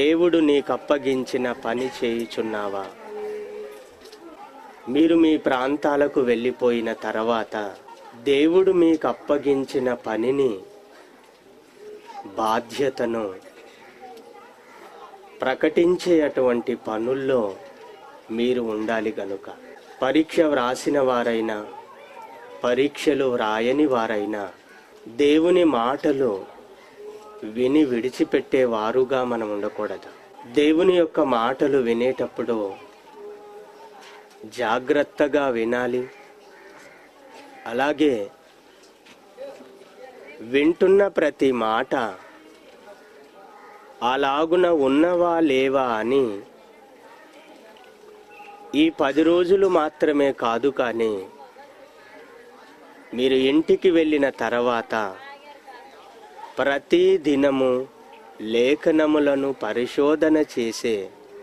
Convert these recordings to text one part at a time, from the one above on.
దేవుడు నీకప్పగించిన పని చేయుచున్నావా మీరు మీ ప్రాంతాలకు వెళ్ళిపోయిన తర్వాత దేవుడు మీకు అప్పగించిన పనిని బాధ్యతను ప్రకటించే అటువంటి పనుల్లో మీరు ఉండాలి గనుక పరీక్ష వ్రాసిన వారైనా పరీక్షలు వ్రాయని వారైనా దేవుని మాటలు విని విడిచిపెట్టే వారుగా మనం ఉండకూడదు దేవుని యొక్క మాటలు వినేటప్పుడు జాగ్రత్తగా వినాలి అలాగే వింటున్న ప్రతి మాట అలాగున ఉన్నవా లేవా అని ఈ పది రోజులు మాత్రమే కాదు కానీ మీరు ఇంటికి వెళ్ళిన తర్వాత ప్రతి దినము లేఖనములను పరిశోధన చేసే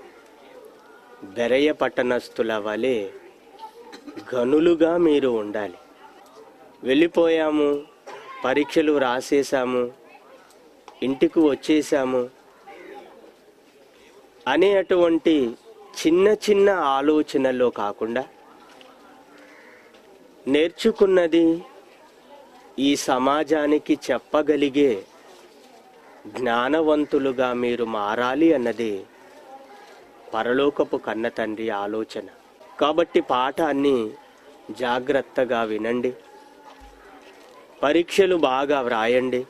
బెరయ పట్టణస్థుల వలె గనులుగా మీరు ఉండాలి వెళ్ళిపోయాము పరీక్షలు రాసేసాము ఇంటికి వచ్చేసాము అనే అటువంటి చిన్న చిన్న ఆలోచనలో కాకుండా నేర్చుకున్నది ఈ సమాజానికి చెప్పగలిగే జ్ఞానవంతులుగా మీరు మారాలి అన్నది పరలోకపు కన్న తండ్రి ఆలోచన కాబట్టి పాఠాన్ని జాగ్రత్తగా వినండి పరీక్షలు బాగా వ్రాయండి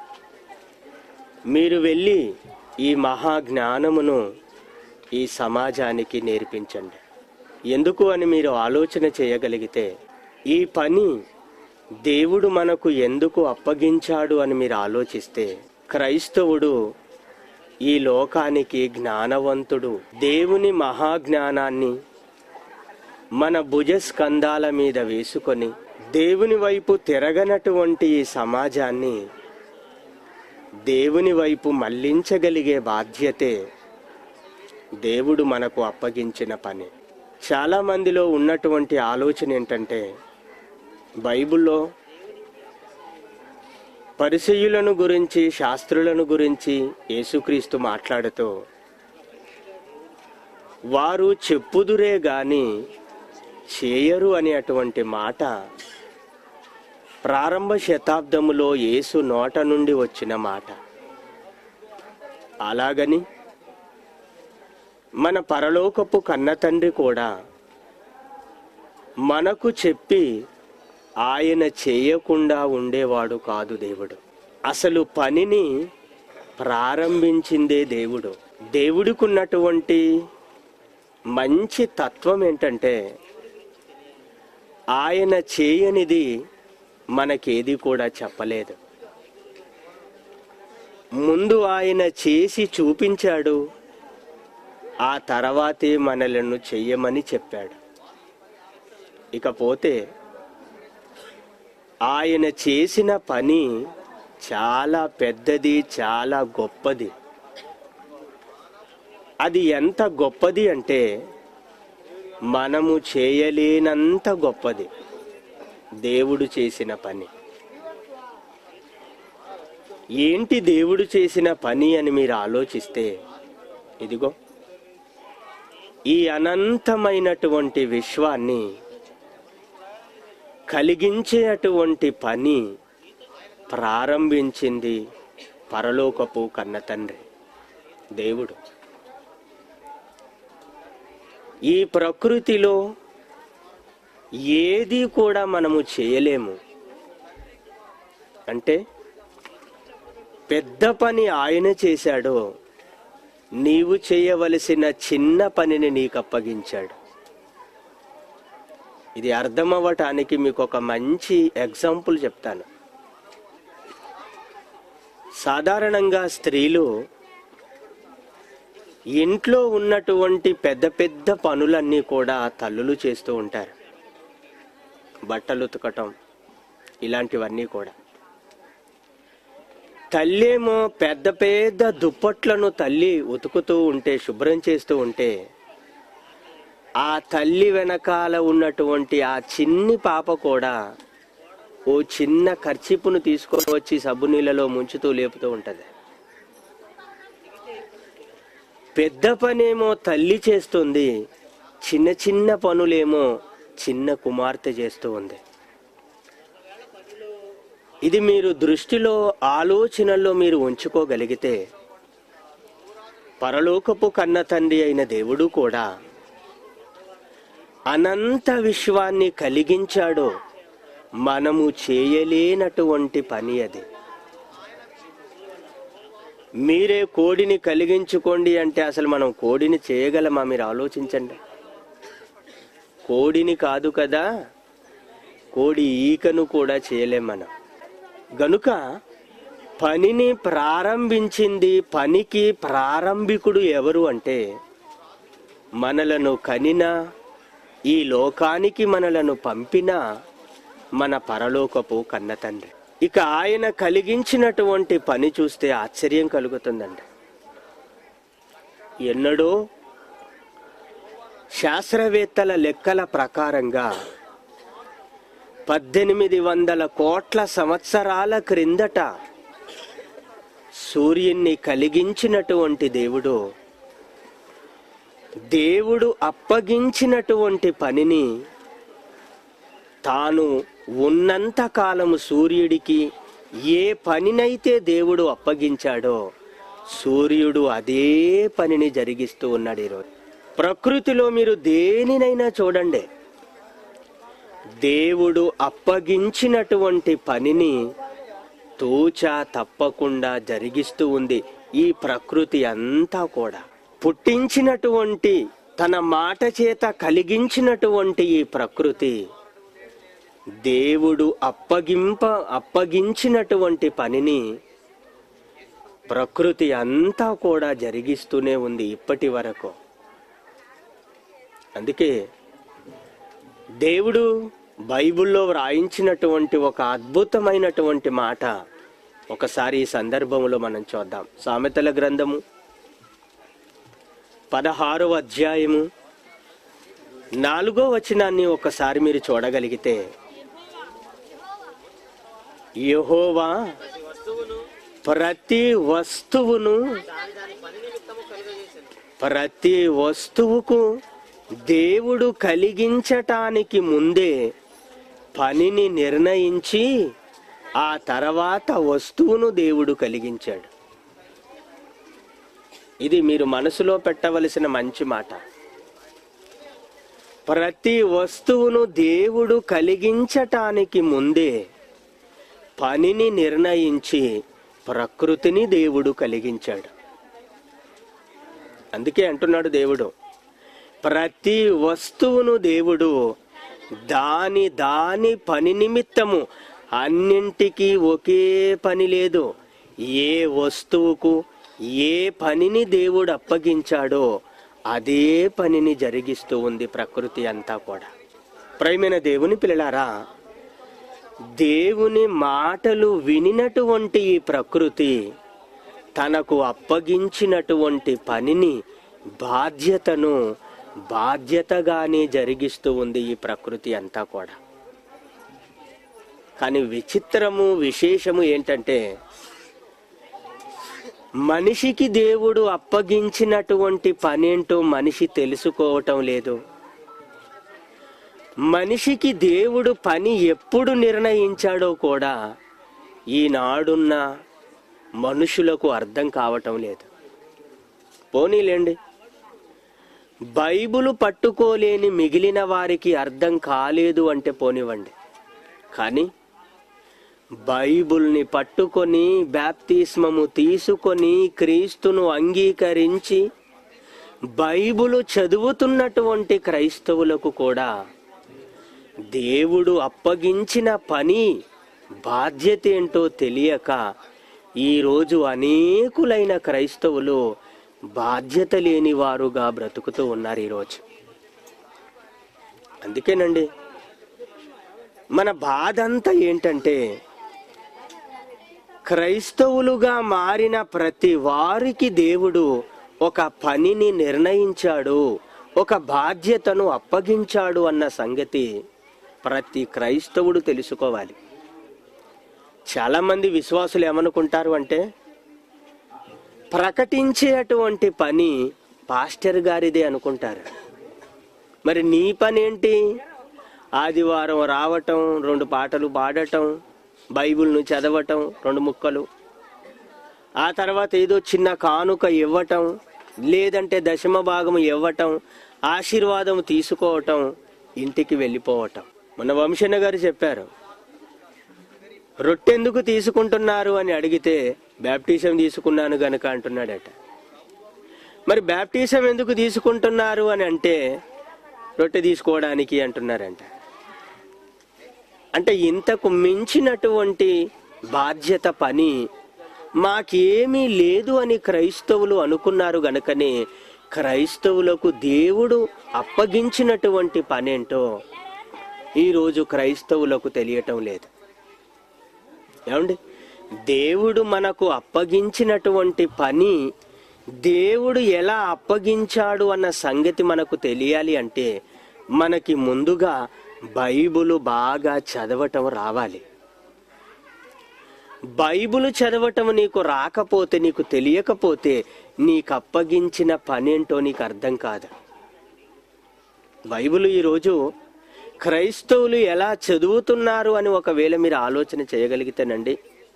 మీరు వెళ్ళి ఈ మహా జ్ఞానమును ఈ సమాజానికి నేర్పించండి ఎందుకు అని మీరు ఆలోచన చేయగలిగితే ఈ పని దేవుడు మనకు ఎందుకు అప్పగించాడు అని మీరు ఆలోచిస్తే క్రైస్తవుడు ఈ లోకానికి జ్ఞానవంతుడు దేవుని మహాజ్ఞానాన్ని మన భుజ స్కంధాల మీద వేసుకొని దేవుని వైపు తిరగనటువంటి ఈ సమాజాన్ని దేవుని వైపు మళ్లించగలిగే బాధ్యతే దేవుడు మనకు అప్పగించిన పని చాలా మందిలో ఉన్నటువంటి ఆలోచన ఏంటంటే బైబిల్లో పరిసయ్యులను గురించి శాస్త్రులను గురించి యేసుక్రీస్తు మాట్లాడుతూ వారు చెప్పుదురే గాని చేయరు అనే అటువంటి మాట ప్రారంభ శతాబ్దములో యేసు నోట నుండి వచ్చిన మాట అలాగని మన పరలోకపు కన్న తండ్రి కూడా మనకు చెప్పి ఆయన చేయకుండా ఉండేవాడు కాదు దేవుడు అసలు పనిని ప్రారంభించిందే దేవుడు దేవుడికున్నటువంటి మంచి తత్వం ఏంటంటే ఆయన చేయనిది మనకేది కూడా చెప్పలేదు ముందు ఆయన చేసి చూపించాడు ఆ తర్వాతే మనలను చెయ్యమని చెప్పాడు ఇకపోతే ఆయన చేసిన పని చాలా పెద్దది చాలా గొప్పది అది ఎంత గొప్పది అంటే మనము చేయలేనంత గొప్పది దేవుడు చేసిన పని ఏంటి దేవుడు చేసిన పని అని మీరు ఆలోచిస్తే ఇదిగో ఈ అనంతమైనటువంటి విశ్వాన్ని కలిగించే అటువంటి పని ప్రారంభించింది పరలోకపు కన్న తండ్రి దేవుడు ఈ ప్రకృతిలో ఏది కూడా మనము చేయలేము అంటే పెద్ద పని ఆయన చేశాడో నీవు చేయవలసిన చిన్న పనిని నీకు అప్పగించాడు ఇది అర్థమవ్వటానికి మీకు ఒక మంచి ఎగ్జాంపుల్ చెప్తాను సాధారణంగా స్త్రీలు ఇంట్లో ఉన్నటువంటి పెద్ద పెద్ద పనులన్నీ కూడా తల్లులు చేస్తూ ఉంటారు బట్టలు ఉతకటం ఇలాంటివన్నీ కూడా తల్లేమో పెద్ద పెద్ద దుప్పట్లను తల్లి ఉతుకుతూ ఉంటే శుభ్రం చేస్తూ ఉంటే ఆ తల్లి వెనకాల ఉన్నటువంటి ఆ చిన్ని పాప కూడా ఓ చిన్న ఖర్చిపును తీసుకొని వచ్చి సబ్బు నీళ్ళలో ముంచుతూ లేపుతూ ఉంటది పెద్ద పనేమో తల్లి చేస్తుంది చిన్న చిన్న పనులేమో చిన్న కుమార్తె చేస్తూ ఉంది ఇది మీరు దృష్టిలో ఆలోచనల్లో మీరు ఉంచుకోగలిగితే పరలోకపు కన్న తండ్రి అయిన దేవుడు కూడా అనంత విశ్వాన్ని కలిగించాడు మనము చేయలేనటువంటి పని అది మీరే కోడిని కలిగించుకోండి అంటే అసలు మనం కోడిని చేయగలమా మీరు ఆలోచించండి కోడిని కాదు కదా కోడి ఈకను కూడా చేయలేం మనం గనుక పనిని ప్రారంభించింది పనికి ప్రారంభికుడు ఎవరు అంటే మనలను కనిన ఈ లోకానికి మనలను పంపిన మన పరలోకపు కన్న తండ్రి ఇక ఆయన కలిగించినటువంటి పని చూస్తే ఆశ్చర్యం కలుగుతుందండి ఎన్నడో శాస్త్రవేత్తల లెక్కల ప్రకారంగా పద్దెనిమిది వందల కోట్ల సంవత్సరాల క్రిందట సూర్యుణ్ణి కలిగించినటువంటి దేవుడు దేవుడు అప్పగించినటువంటి పనిని తాను ఉన్నంత కాలము సూర్యుడికి ఏ పనినైతే దేవుడు అప్పగించాడో సూర్యుడు అదే పనిని జరిగిస్తూ ఉన్నాడు ఈరోజు ప్రకృతిలో మీరు దేనినైనా చూడండి దేవుడు అప్పగించినటువంటి పనిని తూచా తప్పకుండా జరిగిస్తూ ఉంది ఈ ప్రకృతి అంతా కూడా పుట్టించినటువంటి తన మాట చేత కలిగించినటువంటి ఈ ప్రకృతి దేవుడు అప్పగింప అప్పగించినటువంటి పనిని ప్రకృతి అంతా కూడా జరిగిస్తూనే ఉంది ఇప్పటి వరకు అందుకే దేవుడు బైబిల్లో వ్రాయించినటువంటి ఒక అద్భుతమైనటువంటి మాట ఒకసారి ఈ సందర్భంలో మనం చూద్దాం సామెతల గ్రంథము పదహారో అధ్యాయము నాలుగో వచనాన్ని ఒకసారి మీరు చూడగలిగితే యెహోవా ప్రతి వస్తువును ప్రతి వస్తువుకు దేవుడు కలిగించటానికి ముందే పనిని నిర్ణయించి ఆ తర్వాత వస్తువును దేవుడు కలిగించాడు ఇది మీరు మనసులో పెట్టవలసిన మంచి మాట ప్రతి వస్తువును దేవుడు కలిగించటానికి ముందే పనిని నిర్ణయించి ప్రకృతిని దేవుడు కలిగించాడు అందుకే అంటున్నాడు దేవుడు ప్రతి వస్తువును దేవుడు దాని దాని పని నిమిత్తము అన్నింటికీ ఒకే పని లేదు ఏ వస్తువుకు ఏ పనిని దేవుడు అప్పగించాడో అదే పనిని జరిగిస్తూ ఉంది ప్రకృతి అంతా కూడా ప్రేమైన దేవుని పిల్లలారా దేవుని మాటలు వినినటువంటి ఈ ప్రకృతి తనకు అప్పగించినటువంటి పనిని బాధ్యతను బాధ్యతగానే జరిగిస్తూ ఉంది ఈ ప్రకృతి అంతా కూడా కానీ విచిత్రము విశేషము ఏంటంటే మనిషికి దేవుడు అప్పగించినటువంటి పనేంటో మనిషి తెలుసుకోవటం లేదు మనిషికి దేవుడు పని ఎప్పుడు నిర్ణయించాడో కూడా ఈనాడున్న మనుషులకు అర్థం కావటం లేదు పోనీలేండి బైబిలు పట్టుకోలేని మిగిలిన వారికి అర్థం కాలేదు అంటే పోనివ్వండి కానీ బైబుల్ని పట్టుకొని బ్యాప్తిస్మము తీసుకొని క్రీస్తును అంగీకరించి బైబులు చదువుతున్నటువంటి క్రైస్తవులకు కూడా దేవుడు అప్పగించిన పని బాధ్యత ఏంటో తెలియక ఈరోజు అనేకులైన క్రైస్తవులు బాధ్యత లేని వారుగా బ్రతుకుతూ ఉన్నారు ఈరోజు అందుకేనండి మన బాధ అంతా ఏంటంటే క్రైస్తవులుగా మారిన ప్రతి వారికి దేవుడు ఒక పనిని నిర్ణయించాడు ఒక బాధ్యతను అప్పగించాడు అన్న సంగతి ప్రతి క్రైస్తవుడు తెలుసుకోవాలి చాలామంది విశ్వాసులు ఏమనుకుంటారు అంటే ప్రకటించేటువంటి పని పాస్టర్ గారిదే అనుకుంటారు మరి నీ పని ఏంటి ఆదివారం రావటం రెండు పాటలు పాడటం బైబిల్ను చదవటం రెండు ముక్కలు ఆ తర్వాత ఏదో చిన్న కానుక ఇవ్వటం లేదంటే దశమ భాగం ఇవ్వటం ఆశీర్వాదం తీసుకోవటం ఇంటికి వెళ్ళిపోవటం మన వంశన్న గారు చెప్పారు రొట్టెందుకు తీసుకుంటున్నారు అని అడిగితే బ్యాప్టిజం తీసుకున్నాను గనక అంటున్నాడట మరి బ్యాప్టిజం ఎందుకు తీసుకుంటున్నారు అని అంటే రొట్టె తీసుకోవడానికి అంటున్నారంట అంటే ఇంతకు మించినటువంటి బాధ్యత పని మాకేమీ లేదు అని క్రైస్తవులు అనుకున్నారు గనుకనే క్రైస్తవులకు దేవుడు అప్పగించినటువంటి పనేంటో ఈరోజు క్రైస్తవులకు తెలియటం లేదు ఏమండి దేవుడు మనకు అప్పగించినటువంటి పని దేవుడు ఎలా అప్పగించాడు అన్న సంగతి మనకు తెలియాలి అంటే మనకి ముందుగా బైబిల్ బాగా చదవటం రావాలి బైబిల్ చదవటం నీకు రాకపోతే నీకు తెలియకపోతే నీకు అప్పగించిన పనేంటో నీకు అర్థం కాదు బైబిల్ ఈరోజు క్రైస్తవులు ఎలా చదువుతున్నారు అని ఒకవేళ మీరు ఆలోచన చేయగలిగితేనండి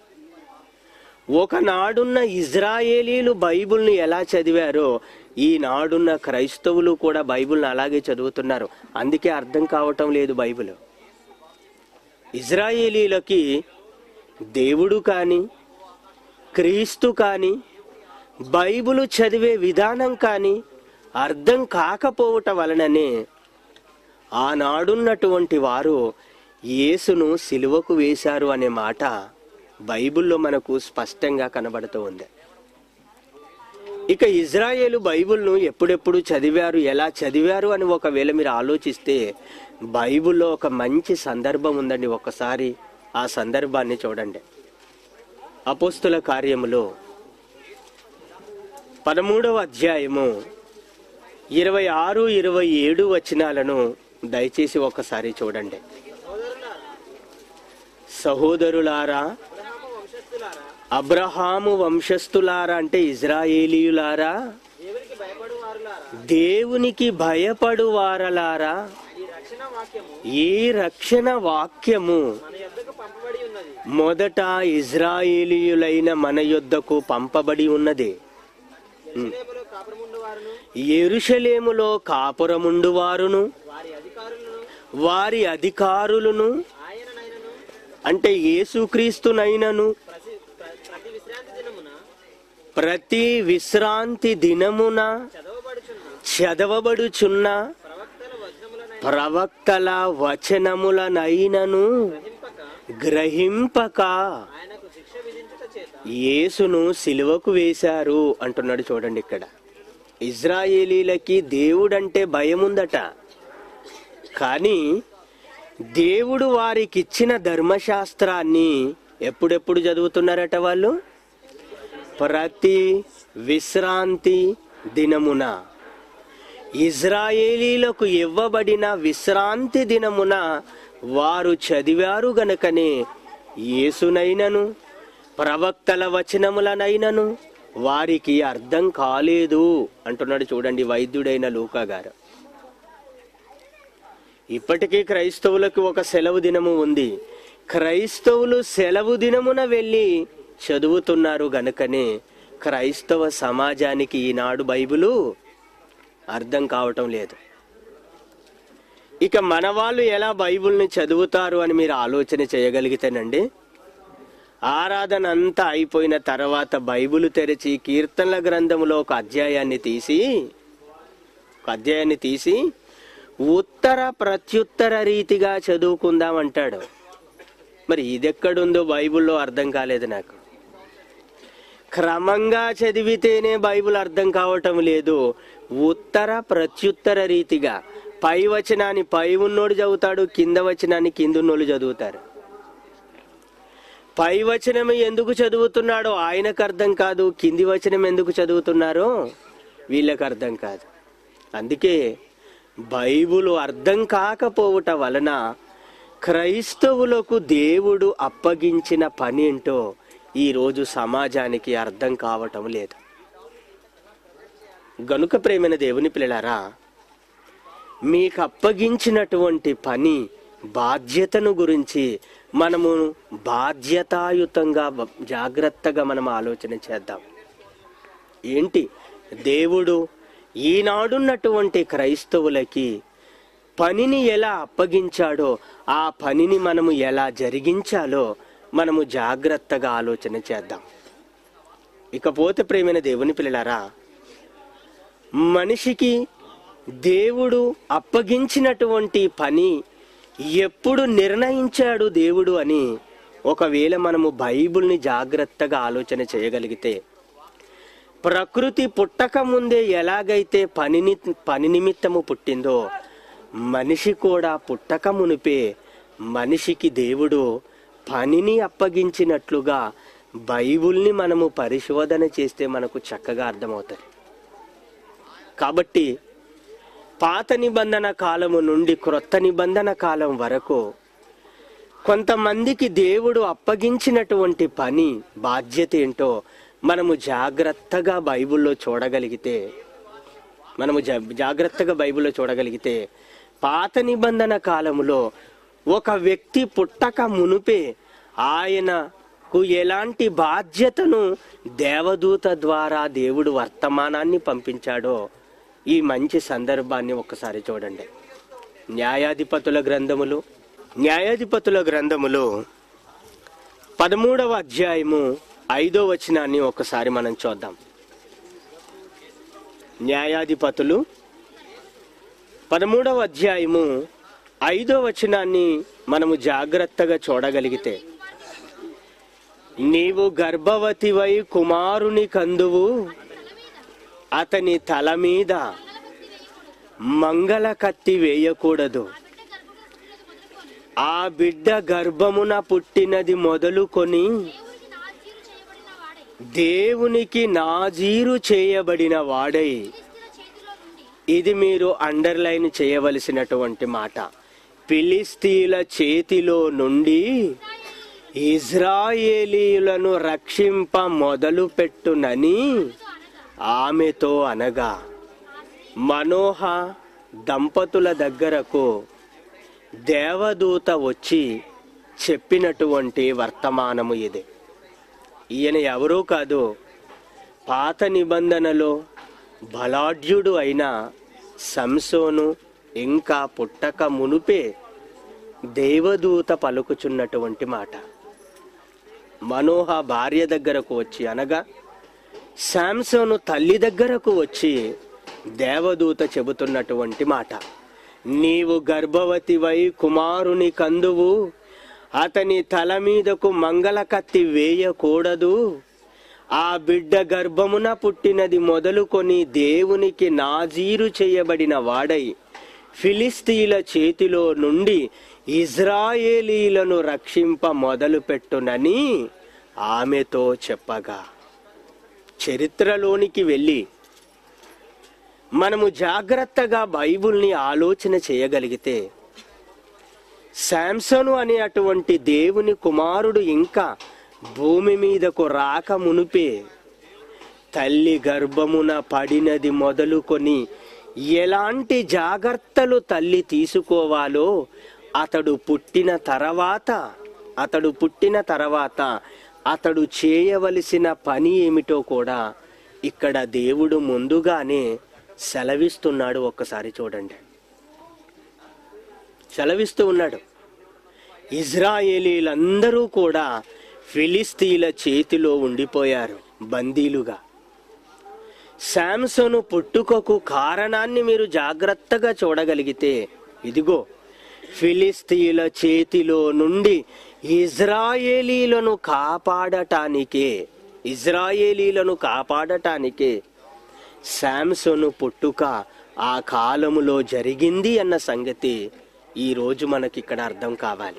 ఒకనాడున్న ఇజ్రాయేలీలు బైబిల్ని ఎలా చదివారో ఈనాడున్న క్రైస్తవులు కూడా బైబిల్ని అలాగే చదువుతున్నారు అందుకే అర్థం కావటం లేదు బైబిల్ ఇజ్రాయేలీలకి దేవుడు కానీ క్రీస్తు కానీ బైబిల్ చదివే విధానం కానీ అర్థం కాకపోవటం వలననే ఆనాడున్నటువంటి వారు యేసును సిలువకు వేశారు అనే మాట బైబిల్లో మనకు స్పష్టంగా కనబడుతూ ఉంది ఇక ఇజ్రాయేలు బైబిల్ను ఎప్పుడెప్పుడు చదివారు ఎలా చదివారు అని ఒకవేళ మీరు ఆలోచిస్తే బైబిల్లో ఒక మంచి సందర్భం ఉందండి ఒకసారి ఆ సందర్భాన్ని చూడండి అపోస్తుల కార్యములో పదమూడవ అధ్యాయము ఇరవై ఆరు ఇరవై ఏడు వచనాలను దయచేసి ఒకసారి చూడండి సహోదరులారా అబ్రహాము వంశస్థులారా అంటే ఇజ్రాయేలీయులారా దేవునికి భయపడు వారులారా దేవునికి భయపడు వారలారా ఈ రక్షణ వాక్యము ఈ రక్షణ వాక్యము మన యొద్దకు పంపబడి ఉన్నది మొదట ఇజ్రాయేలీయులైన మన యొద్దకు పంపబడి ఉన్నది ఎరుసలేములో కాపురముండు వారును ఎరుషలేములో కాపురముండు వారును వారి అధికారులను వారి అధికారులను ఆయననైనను అంటే యేసుక్రీస్తునైనను ప్రతి ప్ర- ప్రతి విశ్రాంతి దినమున ప్రతి విశ్రాంతి దినమున చదవబడుచున్న చదవబడుచున్న ప్రవక్తల వచనములనై ప్రవక్తల వచనములనైనను గ్రహింపక గ్రహింపక ఆయనకు శిక్ష విధించుట చేత యేసును సిలువకు వేశారు అంటున్నాడు చూడండి ఇక్కడ ఇజ్రాయేలీలకి దేవుడంటే భయముందట కానీ దేవుడు వారికిచ్చిన ధర్మశాస్త్రాన్ని ఎప్పుడెప్పుడు చదువుతున్నారట వాళ్ళు ప్రతి విశ్రాంతి దినమున ఇజ్రాయేలీలకు ఇవ్వబడిన విశ్రాంతి దినమున వారు చదివారు గనుకనే యేసునైనను ప్రవక్తల వచనములనైనను వారికి అర్థం కాలేదు అంటున్నాడు చూడండి వైద్యుడైన లూకా గారు ఇప్పటికీ క్రైస్తవులకు ఒక సెలవు దినము ఉంది క్రైస్తవులు సెలవు దినమున వెళ్ళి చదువుతున్నారు గనుకనే క్రైస్తవ సమాజానికి ఈనాడు బైబిలు అర్థం కావటం లేదు ఇక మన వాళ్ళు ఎలా బైబిల్ని చదువుతారు అని మీరు ఆలోచన చేయగలిగితేనండి ఆరాధన అంతా అయిపోయిన తర్వాత బైబిల్ తెరిచి కీర్తనల గ్రంథంలో ఒక అధ్యాయాన్ని తీసి ఒక అధ్యాయాన్ని తీసి ఉత్తర ప్రత్యుత్తర రీతిగా చదువుకుందాం అంటాడు మరి ఇదెక్కడుందో బైబిల్లో అర్థం కాలేదు నాకు క్రమంగా చదివితేనే బైబిల్ అర్థం కావటం లేదు ఉత్తర ప్రత్యుత్తర రీతిగా పై వచనాన్ని పై ఉన్నోడు చదువుతాడు కింద వచనాన్ని కింద ఉన్నోళ్ళు చదువుతారు పై వచనం ఎందుకు చదువుతున్నాడో ఆయనకు అర్థం కాదు కింది వచనం ఎందుకు చదువుతున్నారో వీళ్ళకి అర్థం కాదు అందుకే బైబుల్ అర్థం కాకపోవుట వలన క్రైస్తవులకు దేవుడు అప్పగించిన పని ఏంటో ఈరోజు సమాజానికి అర్థం కావటం లేదు గనుక ప్రేమైన దేవుని పిల్లలారా మీకు అప్పగించినటువంటి పని బాధ్యతను గురించి మనము బాధ్యతాయుతంగా బ- జాగ్రత్తగా మనం ఆలోచన చేద్దాం ఏంటి దేవుడు ఈనాడున్నటువంటి క్రైస్తవులకి పనిని ఎలా అప్పగించాడో ఆ పనిని మనము ఎలా జరిగించాలో మనము జాగ్రత్తగా ఆలోచన చేద్దాం ఇకపోతే ప్రేమైన దేవుని పిల్లలారా మనిషికి దేవుడు అప్పగించినటువంటి పని ఎప్పుడు నిర్ణయించాడు దేవుడు అని ఒకవేళ మనము బైబిల్ని జాగ్రత్తగా ఆలోచన చేయగలిగితే ప్రకృతి పుట్టక ముందే ఎలాగైతే పనిని పని నిమిత్తము పుట్టిందో మనిషి కూడా పుట్టక మునిపే మనిషికి దేవుడు పనిని అప్పగించినట్లుగా బైబిల్ని మనము పరిశోధన చేస్తే మనకు చక్కగా అర్థమవుతుంది కాబట్టి పాత నిబంధన కాలము నుండి క్రొత్త నిబంధన కాలం వరకు కొంతమందికి దేవుడు అప్పగించినటువంటి పని బాధ్యత ఏంటో మనము జాగ్రత్తగా బైబిల్లో చూడగలిగితే మనము జా- జాగ్రత్తగా బైబిల్లో చూడగలిగితే పాత నిబంధన కాలములో ఒక వ్యక్తి పుట్టక మునుపే ఆయనకు ఎలాంటి బాధ్యతను దేవదూత ద్వారా దేవుడు వర్తమానాన్ని పంపించాడో ఈ మంచి సందర్భాన్ని ఒక్కసారి చూడండి న్యాయాధిపతుల గ్రంథములు న్యాయాధిపతుల గ్రంథములో పదమూడవ అధ్యాయము ఐదో వచనాన్ని ఒక్కసారి మనం చూద్దాం న్యాయాధిపతులు పదమూడవ అధ్యాయము ఐదో వచనాన్ని మనము జాగ్రత్తగా చూడగలిగితే నీవు గర్భవతివై కుమారుని కందువు అతని తల మీద మంగళ కత్తి వేయకూడదు ఆ బిడ్డ గర్భమున పుట్టినది మొదలుకొని దేవునికి నాజీరు చేయబడిన వాడై ఇది మీరు అండర్లైన్ చేయవలసినటువంటి మాట ఫిలిస్తీన్ల చేతిలో నుండి ఇజ్రాయేలీయులను రక్షింప మొదలు పెట్టునని ఆమెతో అనగా మనోహ దంపతుల దగ్గరకు దేవదూత వచ్చి చెప్పినటువంటి వర్తమానము ఇది ఈయన ఎవరూ కాదు పాత నిబంధనలో బలాఢ్యుడు అయిన సంసోను ఇంకా పుట్టక మునుపే దేవదూత పలుకుచున్నటువంటి మాట మనోహ భార్య దగ్గరకు వచ్చి అనగా శాంసోను తల్లి దగ్గరకు వచ్చి దేవదూత చెబుతున్నటువంటి మాట నీవు గర్భవతివై కుమారుని కందువు అతని తల మీదకు మంగళ కత్తి వేయకూడదు ఆ బిడ్డ గర్భమున పుట్టినది మొదలుకొని దేవునికి నాజీరు చేయబడిన వాడై ఫిలిస్తీన్ల చేతిలో నుండి ఇజ్రాయేలీలను రక్షింప మొదలుపెట్టునని ఆమెతో చెప్పగా చరిత్రలోనికి వెళ్ళి మనము జాగ్రత్తగా బైబిల్ని ఆలోచన చేయగలిగితే శాంసను అనే అటువంటి దేవుని కుమారుడు ఇంకా భూమి మీదకు రాక మునుపే తల్లి గర్భమున పడినది మొదలుకొని ఎలాంటి జాగ్రత్తలు తల్లి తీసుకోవాలో అతడు పుట్టిన తర్వాత అతడు పుట్టిన తర్వాత అతడు చేయవలసిన పని ఏమిటో కూడా ఇక్కడ దేవుడు ముందుగానే సెలవిస్తున్నాడు ఒక్కసారి చూడండి సెలవిస్తూ ఉన్నాడు ఇజ్రాయేలీలందరూ కూడా ఫిలిస్తీన్ల చేతిలో ఉండిపోయారు బందీలుగా శాంసను పుట్టుకకు కారణాన్ని మీరు జాగ్రత్తగా చూడగలిగితే ఇదిగో ఫిలిస్తీన్ల చేతిలో నుండి ఇజ్రాయేలీలను కాపాడటానికే ఇజ్రాయేలీలను కాపాడటానికే శాంసను పుట్టుక ఆ కాలములో జరిగింది అన్న సంగతి ఈ రోజు మనకి ఇక్కడ అర్థం కావాలి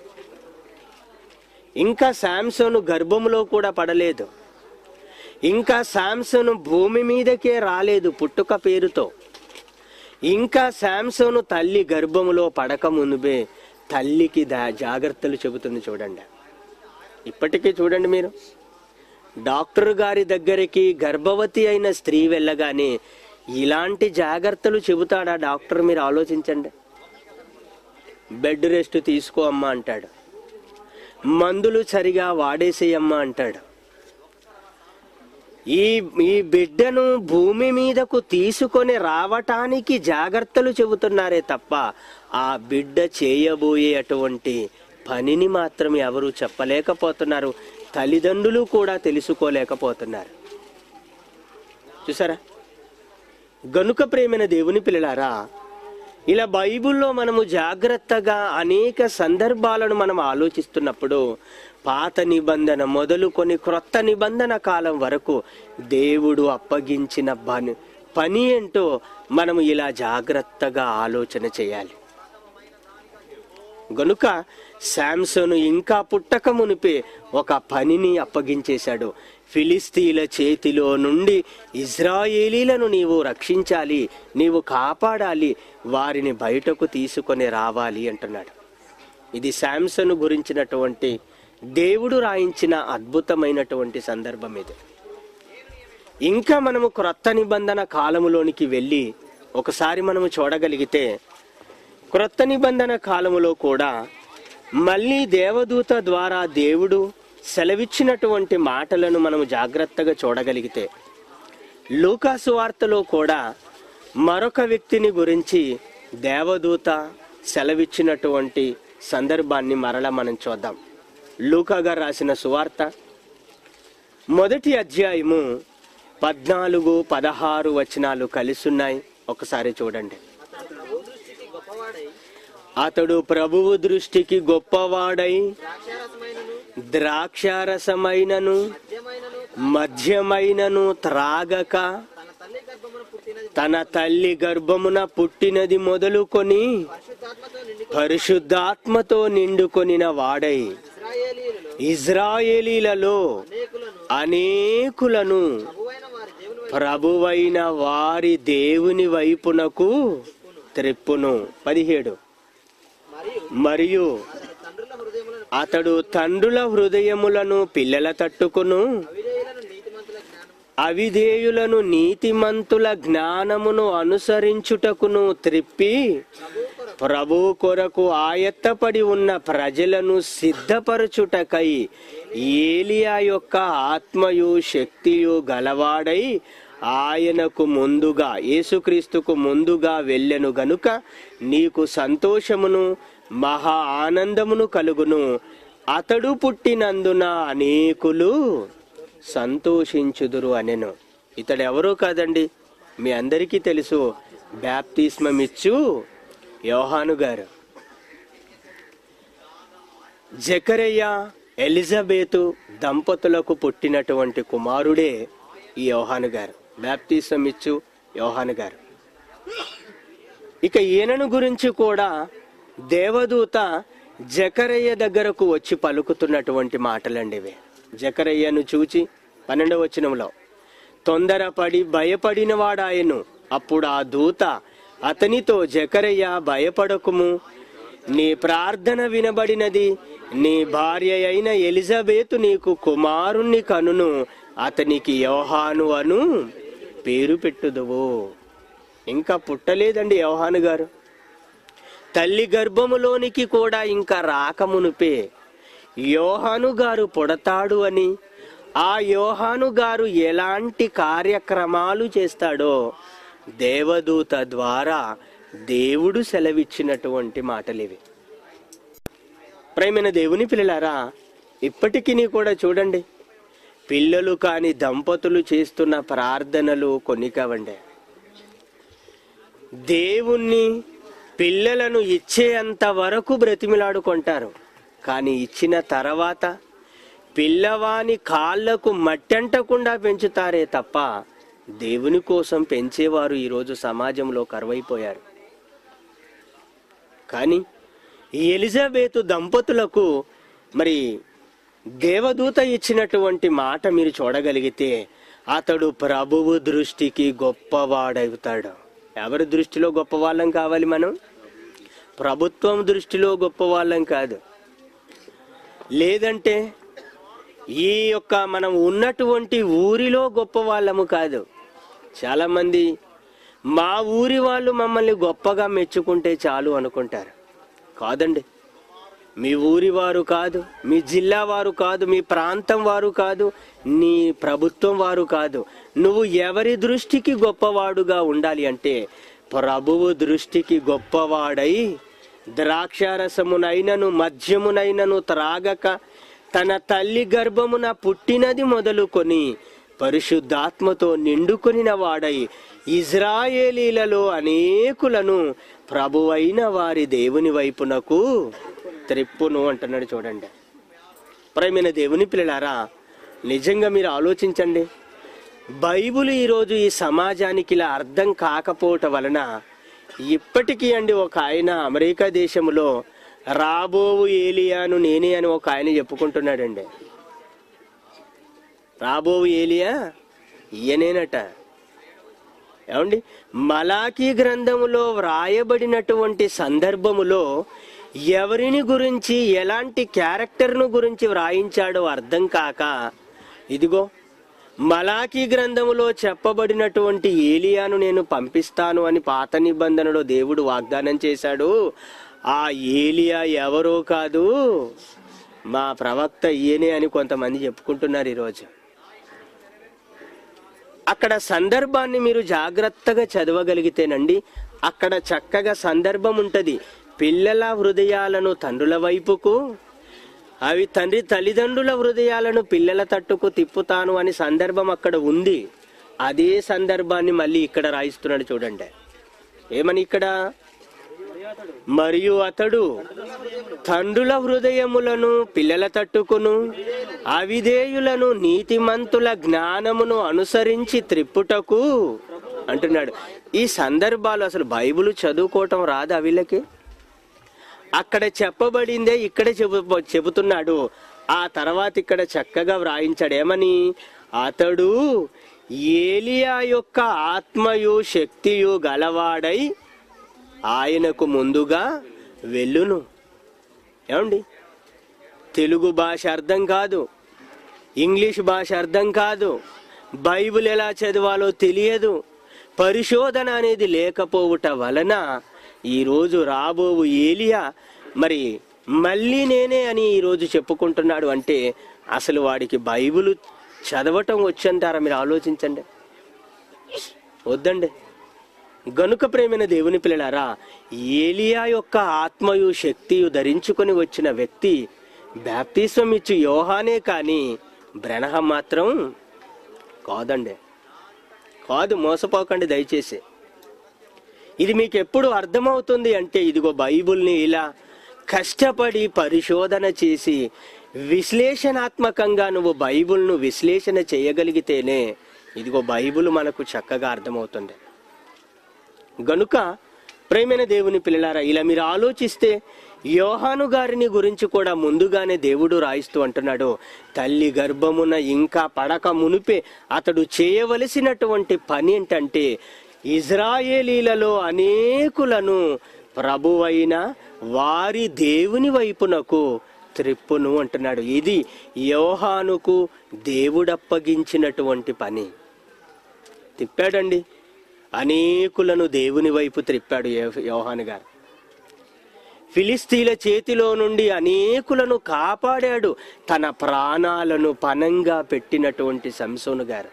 ఇంకా శాంసను గర్భములో కూడా పడలేదు ఇంకా శాంసను భూమి మీదకే రాలేదు పుట్టుక పేరుతో ఇంకా శాంసను తల్లి గర్భములో పడక మునుబే తల్లికి దా జాగ్రత్తలు చెబుతుంది చూడండి ఇప్పటికీ చూడండి మీరు డాక్టర్ గారి దగ్గరికి గర్భవతి అయిన స్త్రీ వెళ్ళగానే ఇలాంటి జాగ్రత్తలు చెబుతాడా డాక్టర్ మీరు ఆలోచించండి బెడ్ రెస్ట్ తీసుకో అమ్మా అంటాడు మందులు సరిగా వాడేసేయమ్మా అంటాడు ఈ ఈ బిడ్డను భూమి మీదకు తీసుకొని రావటానికి జాగ్రత్తలు చెబుతున్నారే తప్ప ఆ బిడ్డ చేయబోయే అటువంటి పనిని మాత్రం ఎవరు చెప్పలేకపోతున్నారు తల్లిదండ్రులు కూడా తెలుసుకోలేకపోతున్నారు చూసారా గనుక ప్రేమైన దేవుని పిల్లలారా ఇలా బైబిల్లో మనము జాగ్రత్తగా అనేక సందర్భాలను మనం ఆలోచిస్తున్నప్పుడు పాత నిబంధన మొదలుకొని క్రొత్త నిబంధన కాలం వరకు దేవుడు అప్పగించిన పని పని ఏంటో మనము ఇలా జాగ్రత్తగా ఆలోచన చేయాలి గనుక శాంసను ఇంకా పుట్టక మునిపే ఒక పనిని అప్పగించేశాడు ఫిలిస్తీన్ల చేతిలో నుండి ఇజ్రాయేలీలను నీవు రక్షించాలి నీవు కాపాడాలి వారిని బయటకు తీసుకొని రావాలి అంటున్నాడు ఇది శాంసను గురించినటువంటి దేవుడు రాయించిన అద్భుతమైనటువంటి సందర్భం ఇది ఇంకా మనము క్రొత్త నిబంధన కాలములోనికి వెళ్ళి ఒకసారి మనము చూడగలిగితే క్రొత్త నిబంధన కాలములో కూడా మళ్ళీ దేవదూత ద్వారా దేవుడు సెలవిచ్చినటువంటి మాటలను మనం జాగ్రత్తగా చూడగలిగితే లూకాసు వార్తలో కూడా మరొక వ్యక్తిని గురించి దేవదూత సెలవిచ్చినటువంటి సందర్భాన్ని మరల మనం చూద్దాం లూకా గారు రాసిన సువార్త మొదటి అధ్యాయము పద్నాలుగు పదహారు వచనాలు కలిసున్నాయి ఒకసారి చూడండి అతడు ప్రభువు దృష్టికి గొప్పవాడై అతడు ప్రభువు దృష్టికి గొప్పవాడై ద్రాక్షారసమైనను ద్రాక్షారసమైనను మద్యమైనను మధ్యమైనను త్రాగక తన తల్లి గర్భమున పుట్టినది తన తల్లి గర్భమున పుట్టినది మొదలుకొని పరిశుద్ధాత్మతో నిండి పరిశుద్ధాత్మతో నిండుకొనిన వాడై ఇస్రాయేలీయులలో ఇజ్రాయేలీలలో అనేకులను అనేకులను ప్రభువైన వారి దేవుని ప్రభువైన వారి దేవుని వైపునకు త్రిప్పును పదిహేడు మరియు మరియు అతని తండ్రుల హృదయములను అతడు తండ్రుల హృదయములను పిల్లల తట్టుకును అవిధేయులను నీతిమంతుల జ్ఞానం అవిధేయులను నీతిమంతుల జ్ఞానమును అనుసరించుటకును త్రిప్పి ప్రభు కొరకు ఆయత్తపడి ఉన్న ప్రజలను సిద్ధపరచుటకై ఏలియా యొక్క ఆత్మయు శక్తియు గలవాడై ఆయనకు ముందుగా యేసుక్రీస్తుకు ముందుగా వెళ్ళెను గనుక నీకు సంతోషమును మహా ఆనందమును కలుగును అతడు పుట్టినందున అనేకులు సంతోషించుదురు అనెను ఇతడు ఎవరో కాదండి మీ అందరికీ తెలుసు బ్యాప్తిస్మం ఇచ్చు యోహాను గారు జకరయ్య ఎలిజబెతు దంపతులకు పుట్టినటువంటి కుమారుడే ఈ యోహాను గారు బ్యాప్తిస్మం ఇచ్చు యోహాను గారు ఇక ఈయనను గురించి కూడా దేవదూత జకరయ్య దగ్గరకు వచ్చి పలుకుతున్నటువంటి మాటలండి ఇవి జకరయ్యను చూచి పన్నెండవ వచనంలో తొందరపడి భయపడిన వాడాయను అప్పుడు ఆ దూత అతనితో జకరయ్య భయపడకుము నీ ప్రార్థన వినబడినది నీ భార్య అయిన ఎలిజబెతు నీకు కుమారుణ్ణి కనును అతనికి యోహాను అను పేరు పెట్టుదువు ఇంకా పుట్టలేదండి యోహాను గారు తల్లి గర్భములోనికి కూడా ఇంకా రాకమునుపే యోహాను గారు పుడతాడు అని ఆ యోహాను గారు ఎలాంటి కార్యక్రమాలు చేస్తాడో దేవదూత ద్వారా దేవుడు సెలవిచ్చినటువంటి మాటలివి ప్రేమైన దేవుని పిల్లలారా ఇప్పటికీ కూడా చూడండి పిల్లలు కాని దంపతులు చేస్తున్న ప్రార్థనలు కొన్ని కావండి దేవుణ్ణి పిల్లలను ఇచ్చేంత వరకు బ్రతిమిలాడుకుంటారు కానీ ఇచ్చిన తర్వాత పిల్లవాని కాళ్లకు మట్టంటకుండా పెంచుతారే తప్ప దేవుని కోసం పెంచేవారు ఈరోజు సమాజంలో కరువైపోయారు కానీ ఈ ఎలిజబెతు దంపతులకు మరి దేవదూత ఇచ్చినటువంటి మాట మీరు చూడగలిగితే అతడు ప్రభువు దృష్టికి గొప్పవాడవుతాడు ఎవరి దృష్టిలో గొప్పవాళ్ళం కావాలి మనం ప్రభుత్వం దృష్టిలో గొప్పవాళ్ళం కాదు లేదంటే ఈ యొక్క మనం ఉన్నటువంటి ఊరిలో గొప్ప వాళ్ళము కాదు చాలామంది మా ఊరి వాళ్ళు మమ్మల్ని గొప్పగా మెచ్చుకుంటే చాలు అనుకుంటారు కాదండి మీ ఊరి వారు కాదు మీ జిల్లా వారు కాదు మీ ప్రాంతం వారు కాదు నీ ప్రభుత్వం వారు కాదు నువ్వు ఎవరి దృష్టికి గొప్పవాడుగా ఉండాలి అంటే ప్రభువు దృష్టికి గొప్పవాడై ద్రాక్షారసమునైనను మద్యమునైనను త్రాగక తన తల్లి గర్భమున పుట్టినది మొదలుకొని పరిశుద్ధాత్మతో నిండుకొనిన వాడై ఇజ్రాయేలీలలో అనేకులను ప్రభువైన వారి దేవుని వైపునకు త్రిప్పును అంటున్నాడు చూడండి ప్రేమైన దేవుని పిల్లలారా నిజంగా మీరు ఆలోచించండి బైబిల్ ఈరోజు ఈ సమాజానికి ఇలా అర్థం కాకపోవటం వలన ఇప్పటికీ అండి ఒక ఆయన అమెరికా దేశంలో రాబోవు ఏలియాను నేనే అని ఒక ఆయన చెప్పుకుంటున్నాడండి రాబోవు ఏలియా ఈయనేనట ఏమండి మలాకీ గ్రంథములో వ్రాయబడినటువంటి సందర్భములో ఎవరిని గురించి ఎలాంటి క్యారెక్టర్ను గురించి వ్రాయించాడో అర్థం కాక ఇదిగో మలాకీ గ్రంథములో చెప్పబడినటువంటి ఏలియాను నేను పంపిస్తాను అని పాత నిబంధనలో దేవుడు వాగ్దానం చేశాడు ఆ ఏలియా ఎవరో కాదు మా ప్రవక్త ఈయనే అని కొంతమంది చెప్పుకుంటున్నారు ఈరోజు అక్కడ సందర్భాన్ని మీరు జాగ్రత్తగా చదవగలిగితేనండి అక్కడ చక్కగా సందర్భం ఉంటది పిల్లల హృదయాలను తండ్రుల వైపుకు అవి తండ్రి తల్లిదండ్రుల హృదయాలను పిల్లల తట్టుకు తిప్పుతాను అని సందర్భం అక్కడ ఉంది అదే సందర్భాన్ని మళ్ళీ ఇక్కడ రాయిస్తున్నాడు చూడండి ఏమని ఇక్కడ మరియు అతడు తండ్రుల హృదయములను పిల్లల తట్టుకును అవిధేయులను నీతిమంతుల జ్ఞానమును అనుసరించి త్రిప్పుటకు అంటున్నాడు ఈ సందర్భాలు అసలు బైబిల్ చదువుకోవటం రాదా వీళ్ళకి అక్కడ చెప్పబడిందే ఇక్కడ చెబు చెబుతున్నాడు ఆ తర్వాత ఇక్కడ చక్కగా వ్రాయించాడు ఏమని అతడు ఏలియా యొక్క ఆత్మయు శక్తియు గలవాడై ఆయనకు ముందుగా వెళ్ళును ఏమండి తెలుగు భాష అర్థం కాదు ఇంగ్లీష్ భాష అర్థం కాదు బైబిల్ ఎలా చదవాలో తెలియదు పరిశోధన అనేది లేకపోవుట వలన ఈరోజు రాబోవు ఏలియా మరి మళ్ళీ నేనే అని ఈరోజు చెప్పుకుంటున్నాడు అంటే అసలు వాడికి బైబిల్ చదవటం వచ్చంటారా మీరు ఆలోచించండి వద్దండి గనుక ప్రేమైన దేవుని పిల్లలారా ఏలియా యొక్క ఆత్మయు శక్తియు ధరించుకొని వచ్చిన వ్యక్తి బ్యాప్తిస్వం ఇచ్చు యోహానే కానీ బ్రెనహం మాత్రం కాదండి కాదు మోసపోకండి దయచేసి ఇది మీకు ఎప్పుడు అర్థమవుతుంది అంటే ఇదిగో బైబిల్ని ఇలా కష్టపడి పరిశోధన చేసి విశ్లేషణాత్మకంగా నువ్వు బైబిల్ను విశ్లేషణ చేయగలిగితేనే ఇదిగో బైబిల్ మనకు చక్కగా అర్థమవుతుంది గనుక ప్రేమైన దేవుని పిల్లలారా ఇలా మీరు ఆలోచిస్తే యోహాను గారిని గురించి కూడా ముందుగానే దేవుడు రాయిస్తూ అంటున్నాడు తల్లి గర్భమున ఇంకా పడక మునిపే అతడు చేయవలసినటువంటి పని ఏంటంటే ఇజ్రాయేలీలలో అనేకులను ప్రభువైన వారి దేవుని వైపునకు త్రిప్పును అంటున్నాడు ఇది యోహానుకు దేవుడప్పగించినటువంటి పని తిప్పాడండి అనేకులను దేవుని వైపు త్రిప్పాడు యో- యోహాను గారు ఫిలిస్తీన్ల చేతిలో నుండి అనేకులను కాపాడాడు తన ప్రాణాలను పనంగా పెట్టినటువంటి సంసోను గారు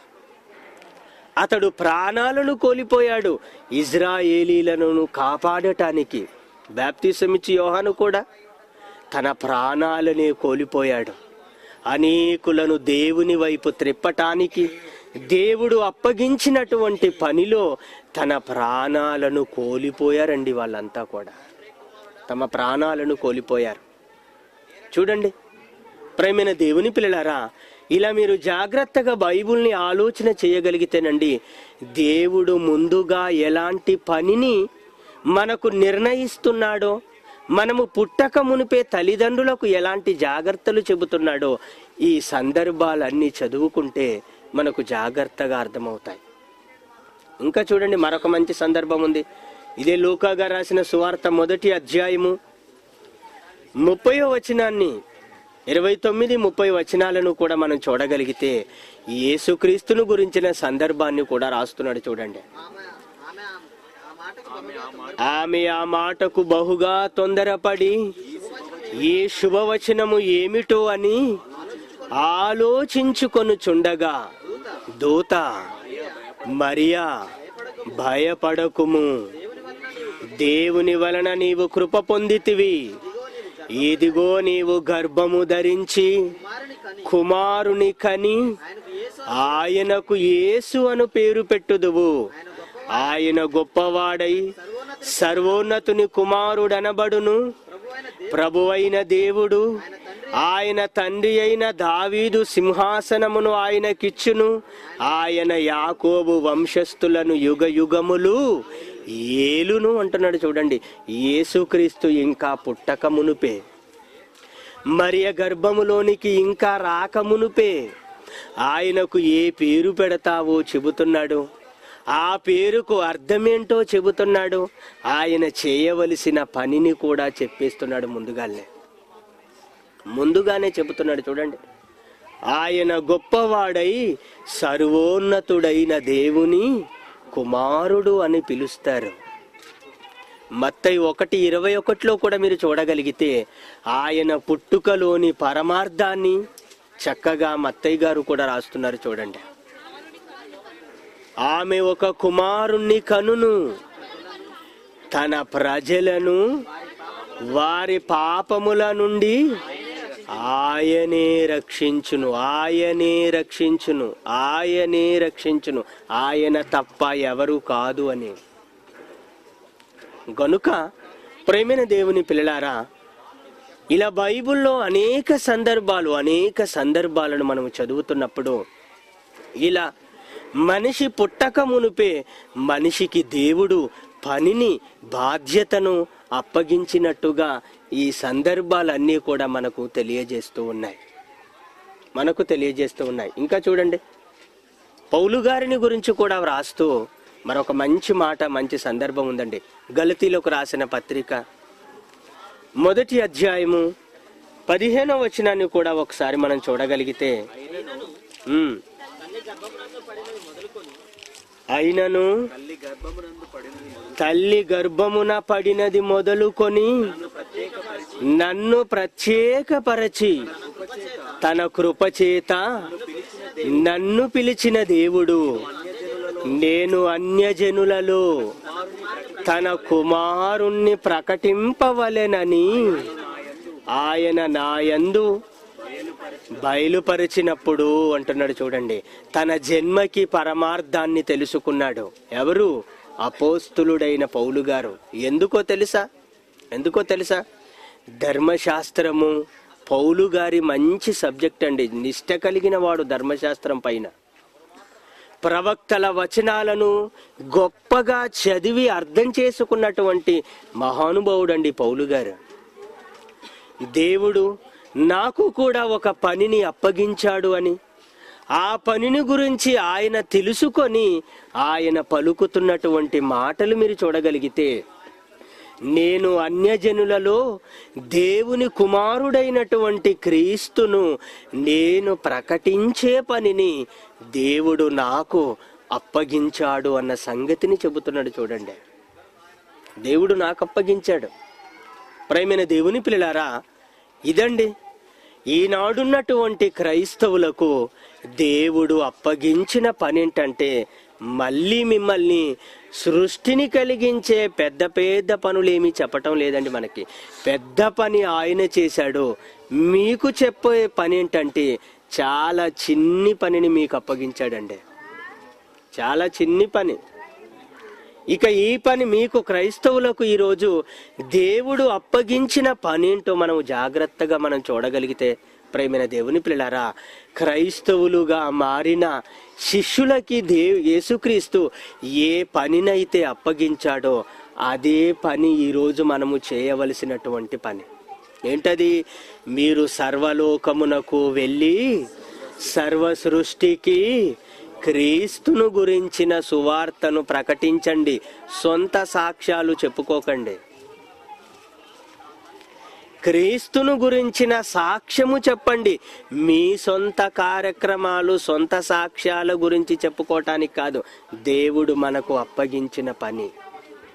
అతడు ప్రాణాలను కోల్పోయాడు ఇజ్రాయేలీలను కాపాడటానికి బ్యాప్తిసమిచ్చి యోహాను కూడా తన ప్రాణాలనే కోల్పోయాడు అనేకులను దేవుని వైపు త్రిప్పటానికి దేవుడు అప్పగించినటువంటి పనిలో తన ప్రాణాలను కోల్పోయారండి వాళ్ళంతా కూడా తమ ప్రాణాలను కోల్పోయారు చూడండి ప్రేమైన దేవుని పిల్లలారా ఇలా మీరు జాగ్రత్తగా బైబిల్ని ఆలోచన చేయగలిగితేనండి దేవుడు ముందుగా ఎలాంటి పనిని మనకు నిర్ణయిస్తున్నాడో మనము పుట్టక మునిపే తల్లిదండ్రులకు ఎలాంటి జాగ్రత్తలు చెబుతున్నాడో ఈ సందర్భాలన్నీ చదువుకుంటే మనకు జాగ్రత్తగా అర్థమవుతాయి ఇంకా చూడండి మరొక మంచి సందర్భం ఉంది ఇదే లూకాగా రాసిన సువార్త మొదటి అధ్యాయము ముప్పయో వచనాన్ని ఇరవై తొమ్మిది ముప్పై వచనాలను కూడా మనం చూడగలిగితే యేసుక్రీస్తును గురించిన సందర్భాన్ని కూడా రాస్తున్నాడు చూడండి ఆమె మాటకు బహుగా ఆమె ఆ మాటకు బహుగా తొందరపడి ఈ శుభవచనము ఏమిటో అని ఆలోచించుకొనుచుండగా దూత మరియా భయపడకుము దేవుని వలన నీవు కృప పొందితివి ఇదిగో నీవు గర్భము ధరించి కుమారుని కని కుమారుని కని ఆయనకు యేసు ఆయనకు యేసు అను పేరు పెట్టుదువు ఆయన గొప్పవాడై సర్వోన్నతుని కుమారుడనబడును ప్రభు అయిన ప్రభువైన దేవుడు ఆయన తండ్రి అయిన దావీదు సింహాసనమును ఆయనకిచ్చును ఆయన యాకోబు వంశస్థులను యుగ యుగములు ఏలును అంటున్నాడు చూడండి యేసుక్రీస్తు ఇంకా పుట్టక మునుపే మరియ గర్భములోనికి ఇంకా రాకమునుపే ఆయనకు ఏ పేరు పెడతావో చెబుతున్నాడు ఆ పేరుకు అర్థమేంటో చెబుతున్నాడు ఆయన చేయవలసిన పనిని కూడా చెప్పేస్తున్నాడు ముందుగానే ముందుగానే చెబుతున్నాడు చూడండి ఆయన గొప్పవాడై సర్వోన్నతుడైన దేవుని కుమారుడు అని పిలుస్తారు మత్తయి ఒకటి ఇరవై ఒకటిలో కూడా మీరు చూడగలిగితే ఆయన పుట్టుకలోని పరమార్థాన్ని చక్కగా మత్తయ్య గారు కూడా రాస్తున్నారు చూడండి ఆమె ఒక కుమారుణ్ణి కనును తన ప్రజలను వారి పాపముల నుండి ఆయనే రక్షించును ఆయనే రక్షించును ఆయనే రక్షించును ఆయన తప్ప ఎవరు కాదు అని గనుక ప్రేమైన దేవుని పిల్లలారా ఇలా బైబిల్లో అనేక సందర్భాలు అనేక సందర్భాలను మనం చదువుతున్నప్పుడు ఇలా మనిషి పుట్టక మునుపే మనిషికి దేవుడు పనిని బాధ్యతను అప్పగించినట్టుగా ఈ సందర్భాలన్నీ కూడా మనకు తెలియజేస్తూ ఉన్నాయి మనకు తెలియజేస్తూ ఉన్నాయి ఇంకా చూడండి పౌలు గారిని గురించి కూడా వ్రాస్తూ మరొక మంచి మాట మంచి సందర్భం ఉందండి గలతీలోకి రాసిన పత్రిక మొదటి అధ్యాయము పదిహేనో వచనాన్ని కూడా ఒకసారి మనం చూడగలిగితే ఉమ్. అయినను తల్లి గర్భమున పడినది మొదలుకొని నన్ను ప్రత్యేకపరచి తన కృపచేత నన్ను పిలిచిన దేవుడు నేను అన్యజనులలో తన కుమారుణ్ణి ప్రకటింపవలెనని ఆయన నాయందు బయలుపరిచినప్పుడు అంటున్నాడు చూడండి తన జన్మకి పరమార్థాన్ని తెలుసుకున్నాడు ఎవరు అపోస్తులుడైన పౌలు గారు ఎందుకో తెలుసా ఎందుకో తెలుసా ధర్మశాస్త్రము పౌలు గారి మంచి సబ్జెక్ట్ అండి నిష్ట కలిగిన వాడు ధర్మశాస్త్రం పైన ప్రవక్తల వచనాలను గొప్పగా చదివి అర్థం చేసుకున్నటువంటి మహానుభావుడండి పౌలు గారు దేవుడు నాకు కూడా ఒక పనిని అప్పగించాడు అని ఆ పనిని గురించి ఆయన తెలుసుకొని ఆయన పలుకుతున్నటువంటి మాటలు మీరు చూడగలిగితే నేను అన్యజనులలో దేవుని కుమారుడైనటువంటి క్రీస్తును నేను ప్రకటించే పనిని దేవుడు నాకు అప్పగించాడు అన్న సంగతిని చెబుతున్నాడు చూడండి దేవుడు నాకు అప్పగించాడు ప్రేమైన దేవుని పిల్లలారా ఇదండి ఈనాడున్నటువంటి క్రైస్తవులకు దేవుడు అప్పగించిన పని ఏంటంటే మళ్ళీ మిమ్మల్ని సృష్టిని కలిగించే పెద్ద పెద్ద పనులేమీ చెప్పటం లేదండి మనకి పెద్ద పని ఆయన చేశాడు మీకు చెప్పే పని ఏంటంటే చాలా చిన్ని పనిని మీకు అప్పగించాడండి చాలా చిన్ని పని ఇక ఈ పని మీకు క్రైస్తవులకు ఈరోజు దేవుడు అప్పగించిన పని ఏంటో మనం జాగ్రత్తగా మనం చూడగలిగితే ప్రేమైన దేవుని పిల్లలారా క్రైస్తవులుగా మారిన శిష్యులకి దేవు యేసుక్రీస్తు ఏ పనినైతే అప్పగించాడో అదే పని ఈరోజు మనము చేయవలసినటువంటి పని ఏంటది మీరు సర్వలోకమునకు వెళ్ళి సర్వ సృష్టికి క్రీస్తును గురించిన సువార్తను ప్రకటించండి సొంత సాక్ష్యాలు చెప్పుకోకండి క్రీస్తును గురించిన సాక్ష్యము చెప్పండి మీ సొంత కార్యక్రమాలు సొంత సాక్ష్యాల గురించి చెప్పుకోవటానికి కాదు దేవుడు మనకు అప్పగించిన పని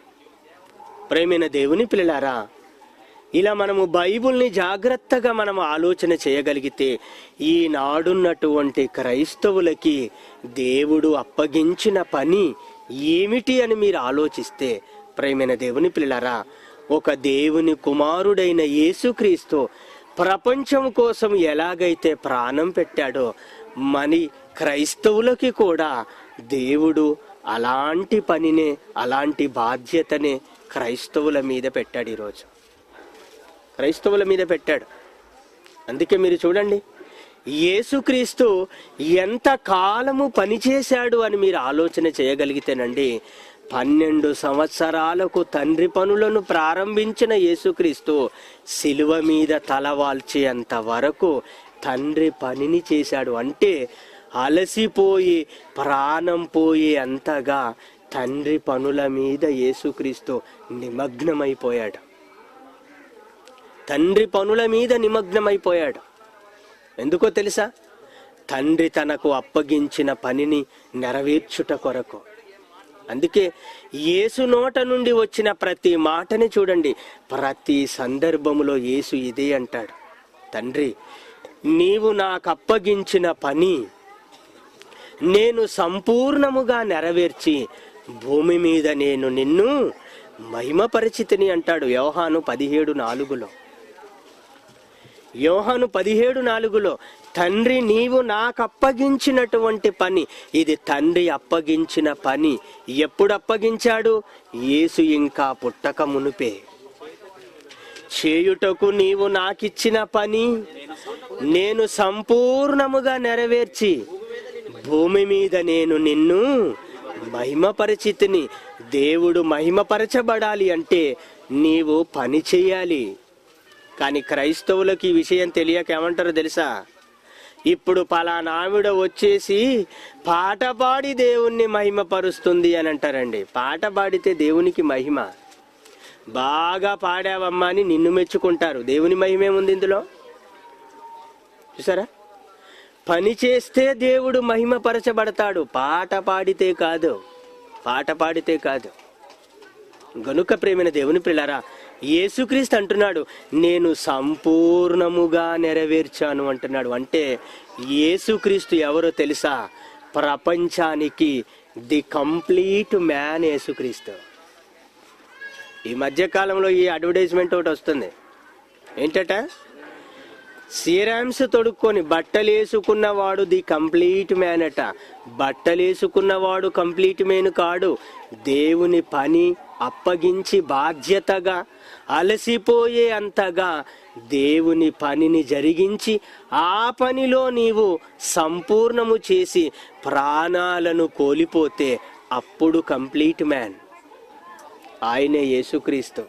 ప్రేమైన దేవుని పిల్లలారా ఇలా మనము బైబిల్ని జాగ్రత్తగా మనం ఆలోచన చేయగలిగితే ఈనాడున్నటువంటి క్రైస్తవులకి దేవుడు అప్పగించిన పని ఏమిటి అని మీరు ఆలోచిస్తే ప్రేమైన దేవుని పిల్లలారా ఒక దేవుని కుమారుడైన యేసుక్రీస్తు ప్రపంచం కోసం ఎలాగైతే ప్రాణం పెట్టాడో మని క్రైస్తవులకి కూడా దేవుడు అలాంటి పనినే అలాంటి బాధ్యతనే క్రైస్తవుల మీద పెట్టాడు ఈరోజు క్రైస్తవుల మీద పెట్టాడు అందుకే మీరు చూడండి యేసుక్రీస్తు ఎంత కాలము పనిచేశాడు అని మీరు ఆలోచన చేయగలిగితేనండి పన్నెండు సంవత్సరాలకు తండ్రి పనులను ప్రారంభించిన యేసుక్రీస్తు శిలువ మీద తలవాల్చేంత వరకు తండ్రి పనిని చేశాడు అంటే అలసిపోయి ప్రాణం పోయే అంతగా తండ్రి పనుల మీద యేసుక్రీస్తు నిమగ్నమైపోయాడు తండ్రి పనుల మీద నిమగ్నమైపోయాడు ఎందుకో తెలుసా తండ్రి తనకు అప్పగించిన పనిని నెరవేర్చుట కొరకు అందుకే యేసు నోట నుండి వచ్చిన ప్రతి మాటని చూడండి ప్రతి సందర్భములో యేసు ఇదే అంటాడు తండ్రి నీవు నాకు అప్పగించిన పని నేను సంపూర్ణముగా నెరవేర్చి భూమి మీద నేను నిన్ను మహిమపరిచితిని అంటాడు యోహాను పదిహేడు నాలుగులో యోహాను పదిహేడు నాలుగులో తండ్రి నీవు నాకు అప్పగించినటువంటి పని ఇది తండ్రి అప్పగించిన పని ఎప్పుడు అప్పగించాడు యేసు ఇంకా పుట్టక మునుపే చేయుటకు నీవు నాకిచ్చిన పని నేను సంపూర్ణముగా నెరవేర్చి భూమి మీద నేను నిన్ను మహిమపరిచితిని దేవుడు మహిమపరచబడాలి అంటే నీవు పని చేయాలి కానీ క్రైస్తవులకు ఈ విషయం తెలియక ఏమంటారో తెలుసా ఇప్పుడు పలానా ఆవిడ వచ్చేసి పాట పాడి దేవుణ్ణి మహిమపరుస్తుంది అని అంటారండి పాట పాడితే దేవునికి మహిమ బాగా పాడావమ్మా అని నిన్ను మెచ్చుకుంటారు దేవుని మహిమేముంది ఇందులో చూసారా పని చేస్తే దేవుడు మహిమపరచబడతాడు పాట పాడితే కాదు పాట పాడితే కాదు గనుక ప్రేమైన దేవుని పిల్లరా యేసుక్రీస్తు అంటున్నాడు నేను సంపూర్ణముగా నెరవేర్చాను అంటున్నాడు అంటే యేసుక్రీస్తు ఎవరో తెలుసా ప్రపంచానికి ది కంప్లీట్ మ్యాన్ యేసుక్రీస్తు ఈ మధ్య కాలంలో ఈ అడ్వర్టైజ్మెంట్ ఒకటి వస్తుంది ఏంటట సీరామ్స్ తొడుక్కొని బట్టలేసుకున్నవాడు ది కంప్లీట్ మ్యాన్ అట బట్టలేసుకున్నవాడు కంప్లీట్ మ్యాన్ కాడు దేవుని పని అప్పగించి బాధ్యతగా అలసిపోయే అంతగా దేవుని పనిని జరిగించి ఆ పనిలో నీవు సంపూర్ణము చేసి ప్రాణాలను కోల్పోతే అప్పుడు కంప్లీట్ మ్యాన్ ఆయనే యేసుక్రీస్తు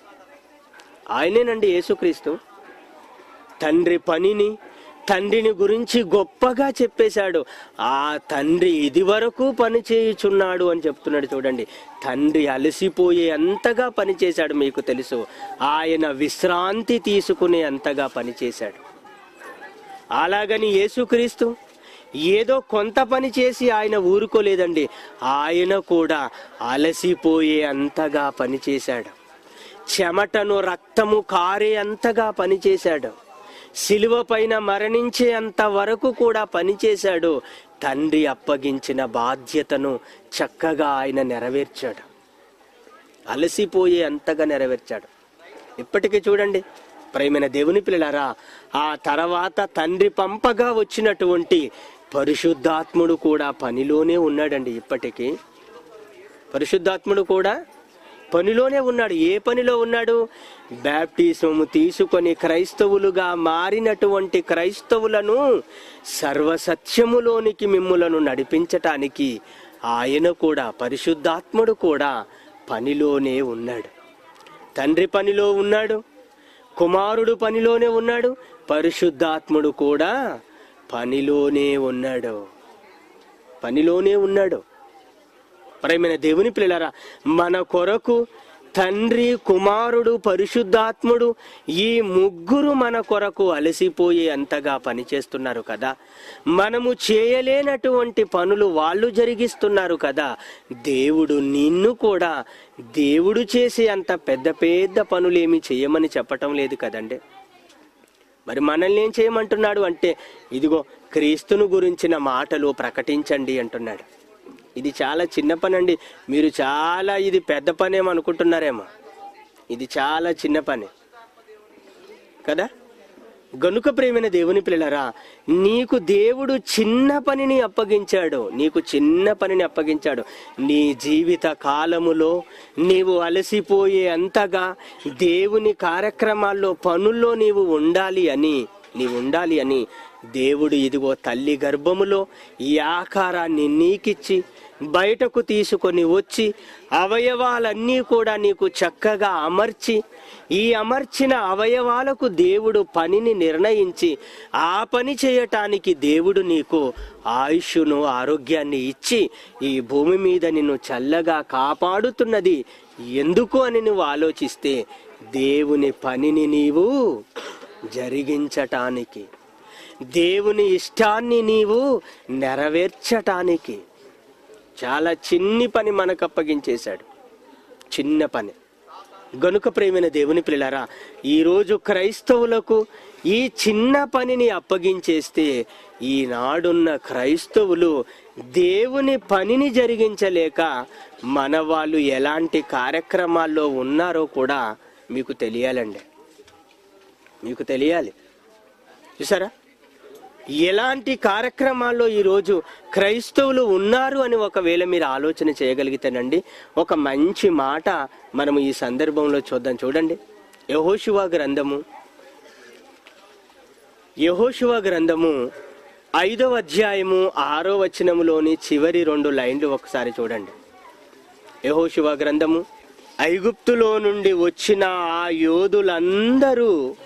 ఆయనేనండి యేసుక్రీస్తు తండ్రి పనిని తండ్రిని గురించి గొప్పగా చెప్పేశాడు ఆ తండ్రి ఇది వరకు పని చేయుచున్నాడు అని చెప్తున్నాడు చూడండి తండ్రి అలసిపోయే అంతగా పని చేశాడు మీకు తెలుసు ఆయన విశ్రాంతి తీసుకునే అంతగా పని చేశాడు అలాగని యేసుక్రీస్తు ఏదో కొంత పని చేసి ఆయన ఊరుకోలేదండి ఆయన కూడా అలసిపోయే అంతగా పనిచేశాడు చెమటను రక్తము కారే అంతగా పనిచేశాడు శిలువ పైన మరణించే అంత వరకు కూడా పనిచేశాడు తండ్రి అప్పగించిన బాధ్యతను చక్కగా ఆయన నెరవేర్చాడు అలసిపోయే అంతగా నెరవేర్చాడు ఇప్పటికీ చూడండి ప్రేమైన దేవుని పిల్లలారా ఆ తర్వాత తండ్రి పంపగా వచ్చినటువంటి పరిశుద్ధాత్ముడు కూడా పనిలోనే ఉన్నాడండి ఇప్పటికీ పరిశుద్ధాత్ముడు కూడా పనిలోనే ఉన్నాడు ఏ పనిలో ఉన్నాడు బ్యాప్టిజము తీసుకొని క్రైస్తవులుగా మారినటువంటి క్రైస్తవులను సర్వసత్యములోనికి మిమ్ములను నడిపించటానికి ఆయన కూడా పరిశుద్ధాత్ముడు కూడా పనిలోనే ఉన్నాడు తండ్రి పనిలో ఉన్నాడు కుమారుడు పనిలోనే ఉన్నాడు పరిశుద్ధాత్ముడు కూడా పనిలోనే ఉన్నాడు పనిలోనే ఉన్నాడు ప్రేమైన దేవుని పిల్లలారా మన కొరకు తండ్రి కుమారుడు పరిశుద్ధాత్ముడు ఈ ముగ్గురు మన కొరకు అలసిపోయే అంతగా పనిచేస్తున్నారు కదా మనము చేయలేనటువంటి పనులు వాళ్ళు జరిగిస్తున్నారు కదా దేవుడు నిన్ను కూడా దేవుడు చేసే అంత పెద్ద పెద్ద పనులు ఏమి చేయమని చెప్పటం లేదు కదండి మరి మనల్ని ఏం చేయమంటున్నాడు అంటే ఇదిగో క్రీస్తును గురించిన మాటలు ప్రకటించండి అంటున్నాడు ఇది చాలా చిన్న పని అండి మీరు చాలా ఇది పెద్ద పని ఏమో అనుకుంటున్నారేమో ఇది చాలా చిన్న పని కదా గనుక ప్రేమైన దేవుని పిల్లరా నీకు దేవుడు చిన్న పనిని అప్పగించాడు నీకు చిన్న పనిని అప్పగించాడు నీ జీవిత కాలములో నీవు అలసిపోయే అంతగా దేవుని కార్యక్రమాల్లో పనుల్లో నీవు ఉండాలి అని నీవు ఉండాలి అని దేవుడు ఇదిగో తల్లి గర్భములో ఈ ఆకారాన్ని నీకిచ్చి బయటకు తీసుకొని వచ్చి అవయవాలన్నీ కూడా నీకు చక్కగా అమర్చి ఈ అమర్చిన అవయవాలకు దేవుడు పనిని నిర్ణయించి ఆ పని చేయటానికి దేవుడు నీకు ఆయుష్ను ఆరోగ్యాన్ని ఇచ్చి ఈ భూమి మీద నిన్ను చల్లగా కాపాడుతున్నది ఎందుకు అని నువ్వు ఆలోచిస్తే దేవుని పనిని నీవు జరిగించటానికి దేవుని ఇష్టాన్ని నీవు నెరవేర్చటానికి చాలా చిన్ని పని మనకు అప్పగించేశాడు చిన్న పని గనుక ప్రేమైన దేవుని పిల్లరా ఈరోజు క్రైస్తవులకు ఈ చిన్న పనిని అప్పగించేస్తే ఈనాడున్న క్రైస్తవులు దేవుని పనిని జరిగించలేక మన వాళ్ళు ఎలాంటి కార్యక్రమాల్లో ఉన్నారో కూడా మీకు తెలియాలండి మీకు తెలియాలి చూసారా ఎలాంటి కార్యక్రమాల్లో ఈరోజు క్రైస్తవులు ఉన్నారు అని ఒకవేళ మీరు ఆలోచన చేయగలిగితేనండి ఒక మంచి మాట మనము ఈ సందర్భంలో చూద్దాం చూడండి యహోశివ గ్రంథము యహోశివ గ్రంథము ఐదవ అధ్యాయము ఆరో వచనములోని చివరి రెండు లైన్లు ఒకసారి చూడండి యహోశివ గ్రంథము ఐగుప్తులో నుండి వచ్చిన ఆ యోధులందరూ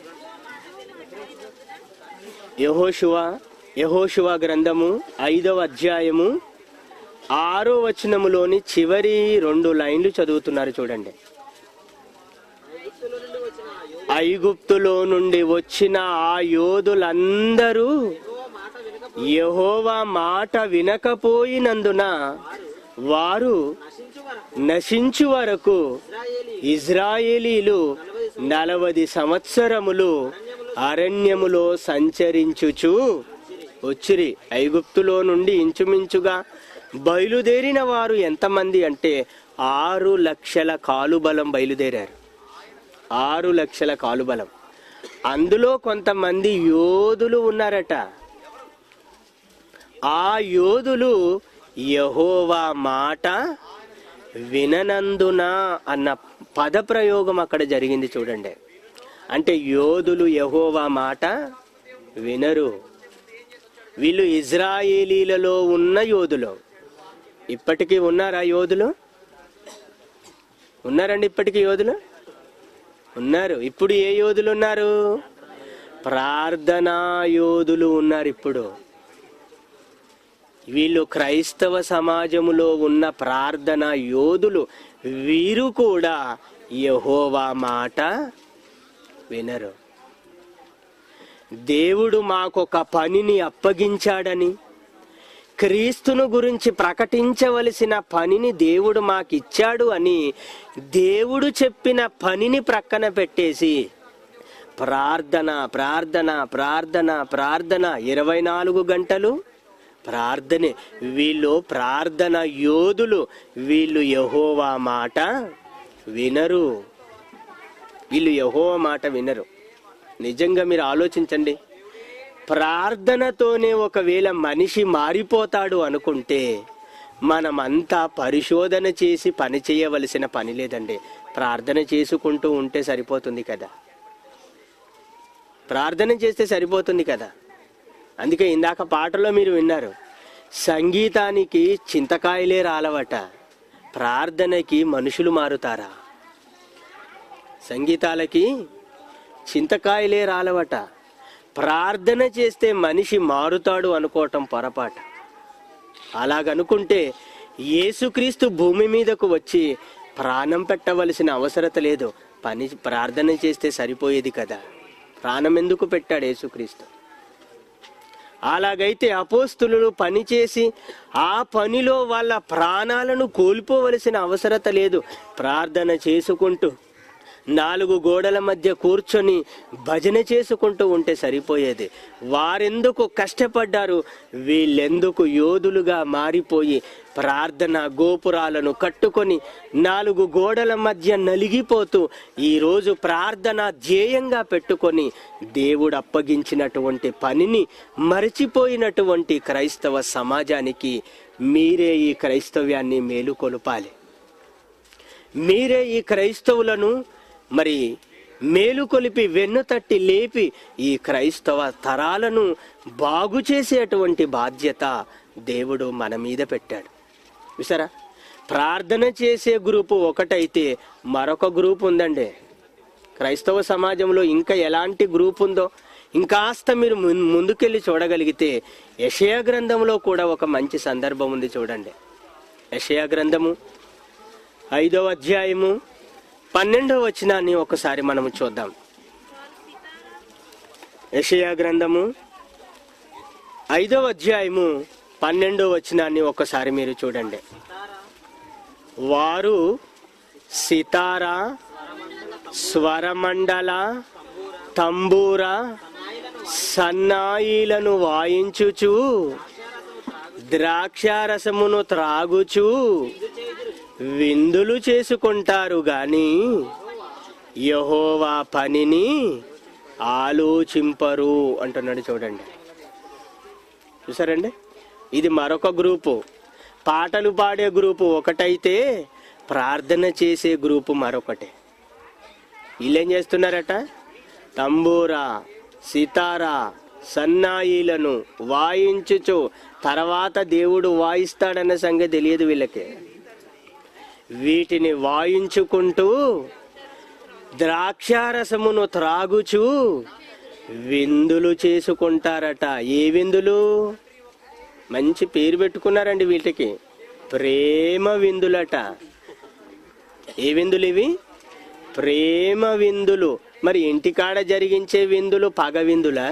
యహోశువ యహోశువ గ్రంథము ఐదవ అధ్యాయము ఆరో వచనములోని చివరి రెండు లైన్లు చదువుతున్నారు చూడండి ఐగుప్తులో నుండి వచ్చిన ఆ యోధుడు ఐగుప్తులో నుండి వచ్చిన ఆ యోధులందరూ యెహోవా మాట వినక యెహోవా మాట వినకపోయినందున వారు నశించు వరకు నశించు వరకు ఇశ్రాయేలీ ఇజ్రాయేలీలు నలవది సంవత్సరములు అరణ్యములో సంచరించుచు వచ్చిరి ఐగుప్తులో నుండి ఇంచుమించుగా బయలుదేరిన వారు ఎంతమంది అంటే ఆరు లక్షల కాలుబలం బయలుదేరారు ఆరు లక్షల కాలుబలం అందులో కొంతమంది యోధులు ఉన్నారట ఆ యోధులు యహోవా మాట విననందున అన్న పద ప్రయోగం అక్కడ జరిగింది చూడండి అంటే యోధులు యహోవా మాట వినరు వీళ్ళు ఇజ్రాయేలీలలో ఉన్న యోధులు ఇప్పటికీ ఉన్నారా యోధులు ఉన్నారండి ఇప్పటికీ యోధులు ఉన్నారు ఇప్పుడు ఏ యోధులు ఉన్నారు ప్రార్థనా యోధులు ఉన్నారు ఇప్పుడు వీళ్ళు క్రైస్తవ సమాజములో ఉన్న ప్రార్థన యోధులు వీరు కూడా యహోవా మాట వినరు దేవుడు మాకొక పనిని అప్పగించాడని క్రీస్తును గురించి ప్రకటించవలసిన పనిని దేవుడు మాకిచ్చాడు అని దేవుడు చెప్పిన పనిని ప్రక్కన పెట్టేసి ప్రార్థన ప్రార్థన ప్రార్థన ప్రార్థన ఇరవై నాలుగు గంటలు ప్రార్థనే వీళ్ళు ప్రార్థన యోధులు వీళ్ళు యహోవా మాట వినరు వీళ్ళు యహోవా మాట వినరు నిజంగా మీరు ఆలోచించండి ప్రార్థనతోనే ఒకవేళ మనిషి మారిపోతాడు అనుకుంటే మనమంతా పరిశోధన చేసి పని చేయవలసిన పని లేదండి ప్రార్థన చేసుకుంటూ ఉంటే సరిపోతుంది కదా ప్రార్థన చేస్తే సరిపోతుంది కదా అందుకే ఇందాక పాటలో మీరు విన్నారు సంగీతానికి చింతకాయలే రాలవట ప్రార్థనకి మనుషులు మారుతారా సంగీతాలకి చింతకాయలే రాలవట ప్రార్థన చేస్తే మనిషి మారుతాడు అనుకోవటం పొరపాటు అలాగనుకుంటే యేసుక్రీస్తు భూమి మీదకు వచ్చి ప్రాణం పెట్టవలసిన అవసరత లేదు పని ప్రార్థన చేస్తే సరిపోయేది కదా ప్రాణం ఎందుకు పెట్టాడు యేసుక్రీస్తు అలాగైతే అపోస్తులు పనిచేసి ఆ పనిలో వాళ్ళ ప్రాణాలను కోల్పోవలసిన అవసరత లేదు ప్రార్థన చేసుకుంటూ నాలుగు గోడల మధ్య కూర్చొని భజన చేసుకుంటూ ఉంటే సరిపోయేది వారెందుకు కష్టపడ్డారు వీళ్ళెందుకు యోధులుగా మారిపోయి ప్రార్థన గోపురాలను కట్టుకొని నాలుగు గోడల మధ్య నలిగిపోతూ ఈరోజు ప్రార్థన ధ్యేయంగా పెట్టుకొని దేవుడు అప్పగించినటువంటి పనిని మరచిపోయినటువంటి క్రైస్తవ సమాజానికి మీరే ఈ క్రైస్తవ్యాన్ని మేలుకొలుపాలి మీరే ఈ క్రైస్తవులను మరి మేలుకొలిపి వెన్ను తట్టి లేపి ఈ క్రైస్తవ తరాలను బాగు చేసేటువంటి బాధ్యత దేవుడు మన మీద పెట్టాడు విసరా ప్రార్థన చేసే గ్రూపు ఒకటైతే మరొక గ్రూప్ ఉందండి క్రైస్తవ సమాజంలో ఇంకా ఎలాంటి గ్రూప్ ఉందో ఇంకాస్త మీరు ముం- ముందుకెళ్ళి చూడగలిగితే యషయా గ్రంథంలో కూడా ఒక మంచి సందర్భం ఉంది చూడండి యషయా గ్రంథము ఐదవ అధ్యాయము పన్నెండవ వచనాన్ని ఒకసారి మనము చూద్దాం యషయా గ్రంథము ఐదవ అధ్యాయము పన్నెండవ వచనాన్ని ఒకసారి మీరు చూడండి వారు సితారా స్వరమండల తంబూర సన్నాయిలను వాయించుచు ద్రాక్షారసమును త్రాగుచు విందులు చేసుకుంటారు గాని యహోవా పనిని ఆలోచింపరు అంటున్నాడు చూడండి చూసారండి ఇది మరొక గ్రూపు పాటలు పాడే గ్రూపు ఒకటైతే ప్రార్థన చేసే గ్రూపు మరొకటి వీళ్ళేం చేస్తున్నారట తంబూరా సితారా సన్నాయిలను వాయించుచు తర్వాత దేవుడు వాయిస్తాడన్న సంగతి తెలియదు వీళ్ళకి వీటిని వాయించుకుంటూ ద్రాక్షారసమును త్రాగుచు విందులు చేసుకుంటారట ఏ విందులు మంచి పేరు పెట్టుకున్నారండి వీటికి ప్రేమ విందులట ఏ విందులు ఇవి ప్రేమ విందులు మరి ఇంటికాడ జరిగించే విందులు పగ విందులా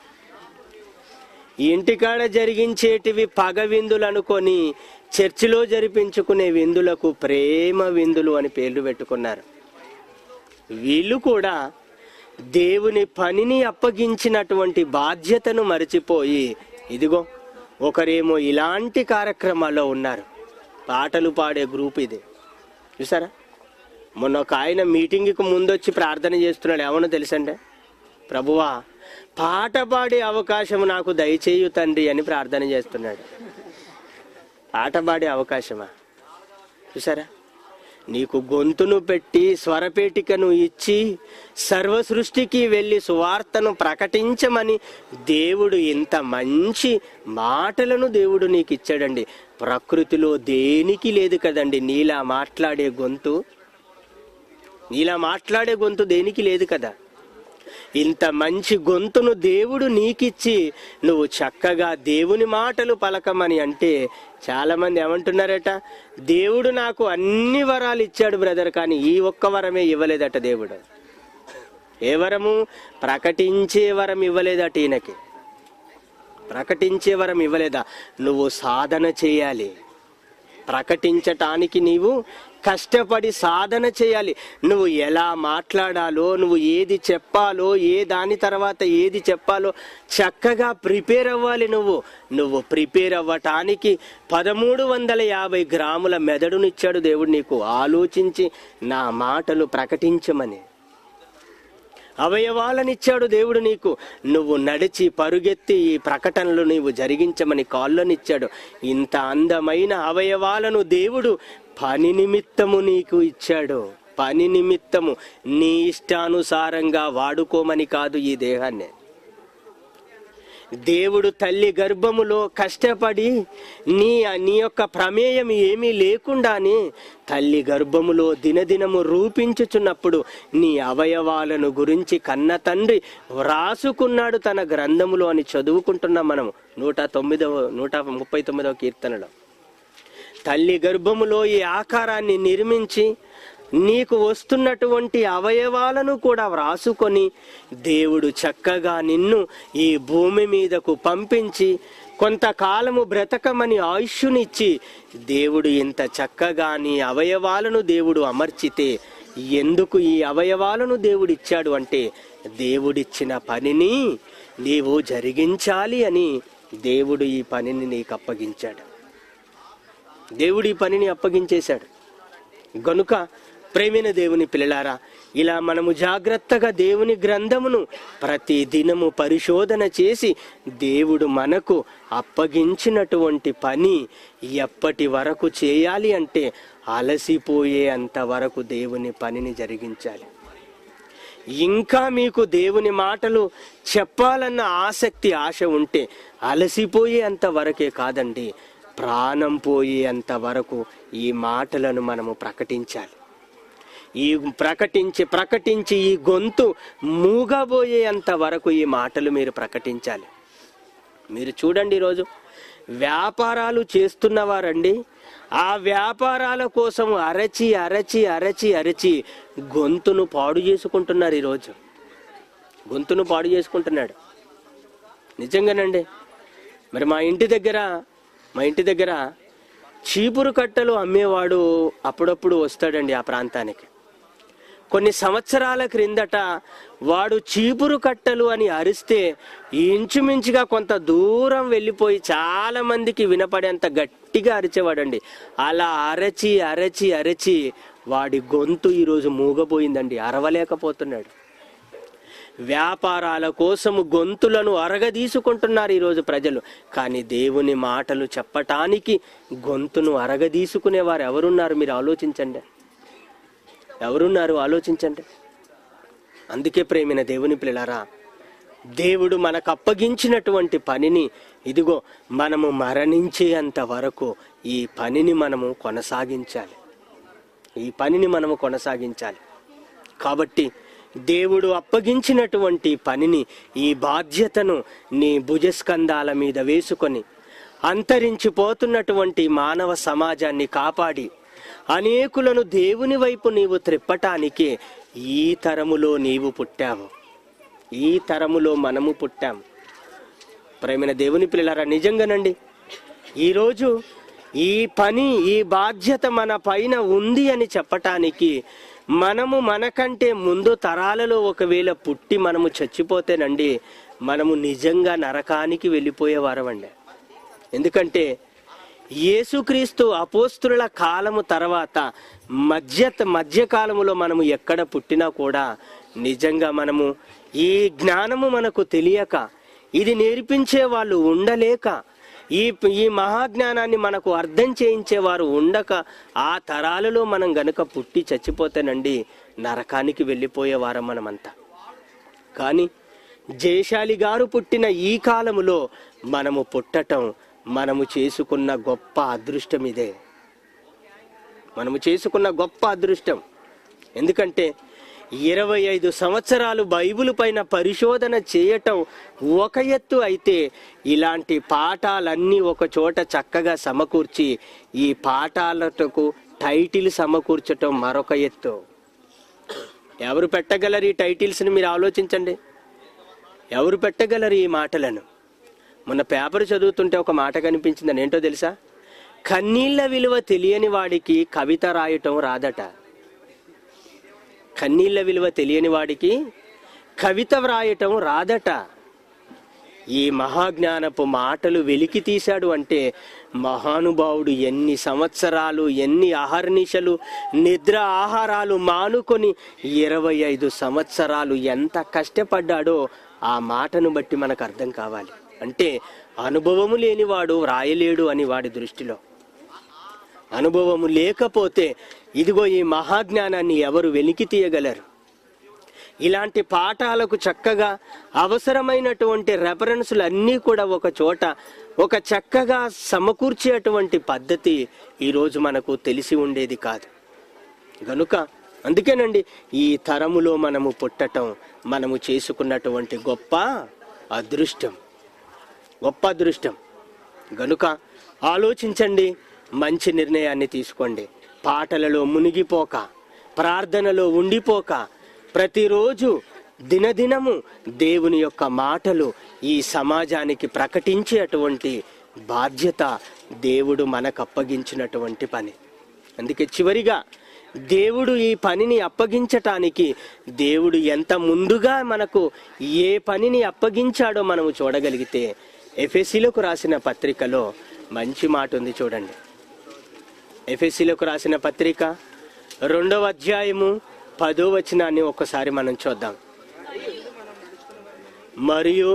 ఇంటికాడ జరిగించేటివి పగ విందులు అనుకొని చర్చిలో జరిపించుకునే విందులకు ప్రేమ విందులు అని పేర్లు పెట్టుకున్నారు వీళ్ళు కూడా దేవుని పనిని అప్పగించినటువంటి బాధ్యతను మరిచిపోయి ఇదిగో ఒకరేమో ఇలాంటి కార్యక్రమాల్లో ఉన్నారు పాటలు పాడే గ్రూప్ ఇది చూసారా మొన్న ఒక ఆయన మీటింగ్కి ముందొచ్చి ప్రార్థన చేస్తున్నాడు ఏమన్నా తెలుసండి ప్రభువా పాట పాడే అవకాశం నాకు దయచేయు తండ్రి అని ప్రార్థన చేస్తున్నాడు పాట పాడే అవకాశమా చూసారా నీకు గొంతును పెట్టి స్వరపేటికను ఇచ్చి సర్వ సృష్టికి వెళ్ళి సువార్తను ప్రకటించమని దేవుడు ఇంత మంచి మాటలను దేవుడు నీకు ఇచ్చాడండి ప్రకృతిలో దేనికి లేదు కదండి నీలా మాట్లాడే గొంతు నీలా మాట్లాడే గొంతు దేనికి లేదు కదా ఇంత మంచి గొంతును దేవుడు నీకిచ్చి నువ్వు చక్కగా దేవుని మాటలు పలకమని అంటే చాలా మంది ఏమంటున్నారట దేవుడు నాకు అన్ని వరాలు ఇచ్చాడు బ్రదర్ కానీ ఈ ఒక్క వరమే ఇవ్వలేదట దేవుడు ఏ వరము ప్రకటించే వరం ఇవ్వలేదట ఈయనకి ప్రకటించే వరం ఇవ్వలేదా నువ్వు సాధన చేయాలి ప్రకటించటానికి నీవు కష్టపడి సాధన చేయాలి నువ్వు ఎలా మాట్లాడాలో నువ్వు ఏది చెప్పాలో ఏ దాని తర్వాత ఏది చెప్పాలో చక్కగా ప్రిపేర్ అవ్వాలి నువ్వు నువ్వు ప్రిపేర్ అవ్వటానికి పదమూడు వందల యాభై గ్రాముల మెదడునిచ్చాడు దేవుడు నీకు ఆలోచించి నా మాటలు ప్రకటించమని అవయవాలనిచ్చాడు దేవుడు నీకు నువ్వు నడిచి పరుగెత్తి ఈ ప్రకటనలు నీవు జరిగించమని కాళ్ళనిచ్చాడు ఇంత అందమైన అవయవాలను దేవుడు పని నిమిత్తము నీకు ఇచ్చాడు పని నిమిత్తము నీ ఇష్టానుసారంగా వాడుకోమని కాదు ఈ దేహాన్ని దేవుడు తల్లి గర్భములో కష్టపడి నీ నీ యొక్క ప్రమేయం ఏమీ లేకుండానే తల్లి గర్భములో దినదినము రూపించుచున్నప్పుడు నీ అవయవాలను గురించి కన్న తండ్రి వ్రాసుకున్నాడు తన గ్రంథములో అని చదువుకుంటున్నాం మనం నూట తొమ్మిదవ నూట ముప్పై తొమ్మిదవ కీర్తనలో తల్లి గర్భములో ఈ ఆకారాన్ని నిర్మించి నీకు వస్తున్నటువంటి అవయవాలను కూడా వ్రాసుకొని దేవుడు చక్కగా నిన్ను ఈ భూమి మీదకు పంపించి కొంతకాలము బ్రతకమని ఆయుష్యునిచ్చి దేవుడు ఇంత చక్కగా నీ అవయవాలను దేవుడు అమర్చితే ఎందుకు ఈ అవయవాలను దేవుడు ఇచ్చాడు అంటే దేవుడిచ్చిన పనిని నీవు జరిగించాలి అని దేవుడు ఈ పనిని నీకు అప్పగించాడు దేవుడు ఈ పనిని అప్పగించేశాడు గనుక ప్రేమైన దేవుని పిల్లలారా ఇలా మనము జాగ్రత్తగా దేవుని గ్రంథమును ప్రతి దినము పరిశోధన చేసి దేవుడు మనకు అప్పగించినటువంటి పని ఎప్పటి వరకు చేయాలి అంటే అలసిపోయే అంత వరకు దేవుని పనిని జరిగించాలి ఇంకా మీకు దేవుని మాటలు చెప్పాలన్న ఆసక్తి ఆశ ఉంటే అలసిపోయే అంత వరకే కాదండి ప్రాణం పోయే అంత వరకు ఈ మాటలను మనము ప్రకటించాలి ఈ ప్రకటించి ప్రకటించి ఈ గొంతు మూగబోయే అంత వరకు ఈ మాటలు మీరు ప్రకటించాలి మీరు చూడండి ఈరోజు వ్యాపారాలు చేస్తున్నవారండి ఆ వ్యాపారాల కోసం అరచి అరచి అరచి అరచి గొంతును పాడు చేసుకుంటున్నారు ఈరోజు గొంతును పాడు చేసుకుంటున్నాడు నిజంగానండి మరి మా ఇంటి దగ్గర మా ఇంటి దగ్గర చీపురు కట్టలు అమ్మేవాడు అప్పుడప్పుడు వస్తాడండి ఆ ప్రాంతానికి కొన్ని సంవత్సరాల క్రిందట వాడు చీపురు కట్టలు అని అరిస్తే ఇంచుమించుగా కొంత దూరం వెళ్ళిపోయి చాలా మందికి వినపడేంత గట్టిగా అరిచేవాడండి అలా అరచి అరచి అరచి వాడి గొంతు ఈరోజు మూగపోయిందండి అరవలేకపోతున్నాడు వ్యాపారాల కోసము గొంతులను అరగదీసుకుంటున్నారు ఈరోజు ప్రజలు కానీ దేవుని మాటలు చెప్పటానికి గొంతును అరగదీసుకునేవారు ఎవరున్నారు మీరు ఆలోచించండి ఎవరున్నారు ఆలోచించండి అందుకే ప్రేమిన దేవుని పిల్లలారా దేవుడు మనకు అప్పగించినటువంటి పనిని ఇదిగో మనము మరణించేంత వరకు ఈ పనిని మనము కొనసాగించాలి ఈ పనిని మనము కొనసాగించాలి కాబట్టి దేవుడు అప్పగించినటువంటి పనిని ఈ బాధ్యతను నీ భుజస్కంధాల మీద వేసుకొని అంతరించిపోతున్నటువంటి మానవ సమాజాన్ని కాపాడి అనేకులను దేవుని వైపు నీవు త్రిప్పటానికి ఈ తరములో నీవు పుట్టావు ఈ తరములో మనము పుట్టాము ప్రేమైన దేవుని పిల్లలారా నిజంగానండి ఈరోజు ఈ పని ఈ బాధ్యత మన పైన ఉంది అని చెప్పటానికి మనము మనకంటే ముందు తరాలలో ఒకవేళ పుట్టి మనము చచ్చిపోతేనండి మనము నిజంగా నరకానికి వెళ్ళిపోయేవారమండి ఎందుకంటే యేసుక్రీస్తు అపోస్తుల కాలము తర్వాత మధ్య మధ్యకాలములో మనము ఎక్కడ పుట్టినా కూడా నిజంగా మనము ఈ జ్ఞానము మనకు తెలియక ఇది నేర్పించే వాళ్ళు ఉండలేక ఈ ఈ మహాజ్ఞానాన్ని మనకు అర్థం చేయించేవారు ఉండక ఆ తరాలలో మనం గనుక పుట్టి చచ్చిపోతేనండి నరకానికి వెళ్ళిపోయేవారం మనమంతా కానీ జయశాలి గారు పుట్టిన ఈ కాలములో మనము పుట్టటం మనము చేసుకున్న గొప్ప అదృష్టం ఇదే మనము చేసుకున్న గొప్ప అదృష్టం ఎందుకంటే ఇరవై ఐదు సంవత్సరాలు బైబిల్ పైన పరిశోధన చేయటం ఒక ఎత్తు అయితే ఇలాంటి పాఠాలన్నీ ఒక చోట చక్కగా సమకూర్చి ఈ పాఠాలకు టైటిల్ సమకూర్చటం మరొక ఎత్తు ఎవరు పెట్టగలరు ఈ టైటిల్స్ని మీరు ఆలోచించండి ఎవరు పెట్టగలరు ఈ మాటలను మొన్న పేపర్ చదువుతుంటే ఒక మాట కనిపించిందని ఏంటో తెలుసా కన్నీళ్ల విలువ తెలియని వాడికి కవిత రాయటం రాదట కన్నీళ్ల విలువ తెలియని వాడికి కవిత వ్రాయటం రాదట ఈ మహాజ్ఞానపు మాటలు వెలికి తీశాడు అంటే మహానుభావుడు ఎన్ని సంవత్సరాలు ఎన్ని అహర్నిశలు నిద్ర ఆహారాలు మానుకొని ఇరవై ఐదు సంవత్సరాలు ఎంత కష్టపడ్డాడో ఆ మాటను బట్టి మనకు అర్థం కావాలి అంటే అనుభవము లేనివాడు వ్రాయలేడు అని వాడి దృష్టిలో అనుభవము లేకపోతే ఇదిగో ఈ మహాజ్ఞానాన్ని ఎవరు వెలికి తీయగలరు ఇలాంటి పాఠాలకు చక్కగా అవసరమైనటువంటి రెఫరెన్సులు అన్నీ కూడా ఒక చోట ఒక చక్కగా సమకూర్చేటువంటి పద్ధతి ఈరోజు మనకు తెలిసి ఉండేది కాదు గనుక అందుకేనండి ఈ తరములో మనము పుట్టటం మనము చేసుకున్నటువంటి గొప్ప అదృష్టం గొప్ప అదృష్టం గనుక ఆలోచించండి మంచి నిర్ణయాన్ని తీసుకోండి పాటలలో మునిగిపోక ప్రార్థనలో ఉండిపోక ప్రతిరోజు దినదినము దేవుని యొక్క మాటలు ఈ సమాజానికి ప్రకటించేటువంటి బాధ్యత దేవుడు మనకు అప్పగించినటువంటి పని అందుకే చివరిగా దేవుడు ఈ పనిని అప్పగించటానికి దేవుడు ఎంత ముందుగా మనకు ఏ పనిని అప్పగించాడో మనము చూడగలిగితే ఎఫెసీలకు రాసిన పత్రికలో మంచి మాట ఉంది చూడండి ఎఫెసీలకు రాసిన పత్రిక రెండవ అధ్యాయము పదో వచనాన్ని ఒక్కసారి మనం చూద్దాం మరియు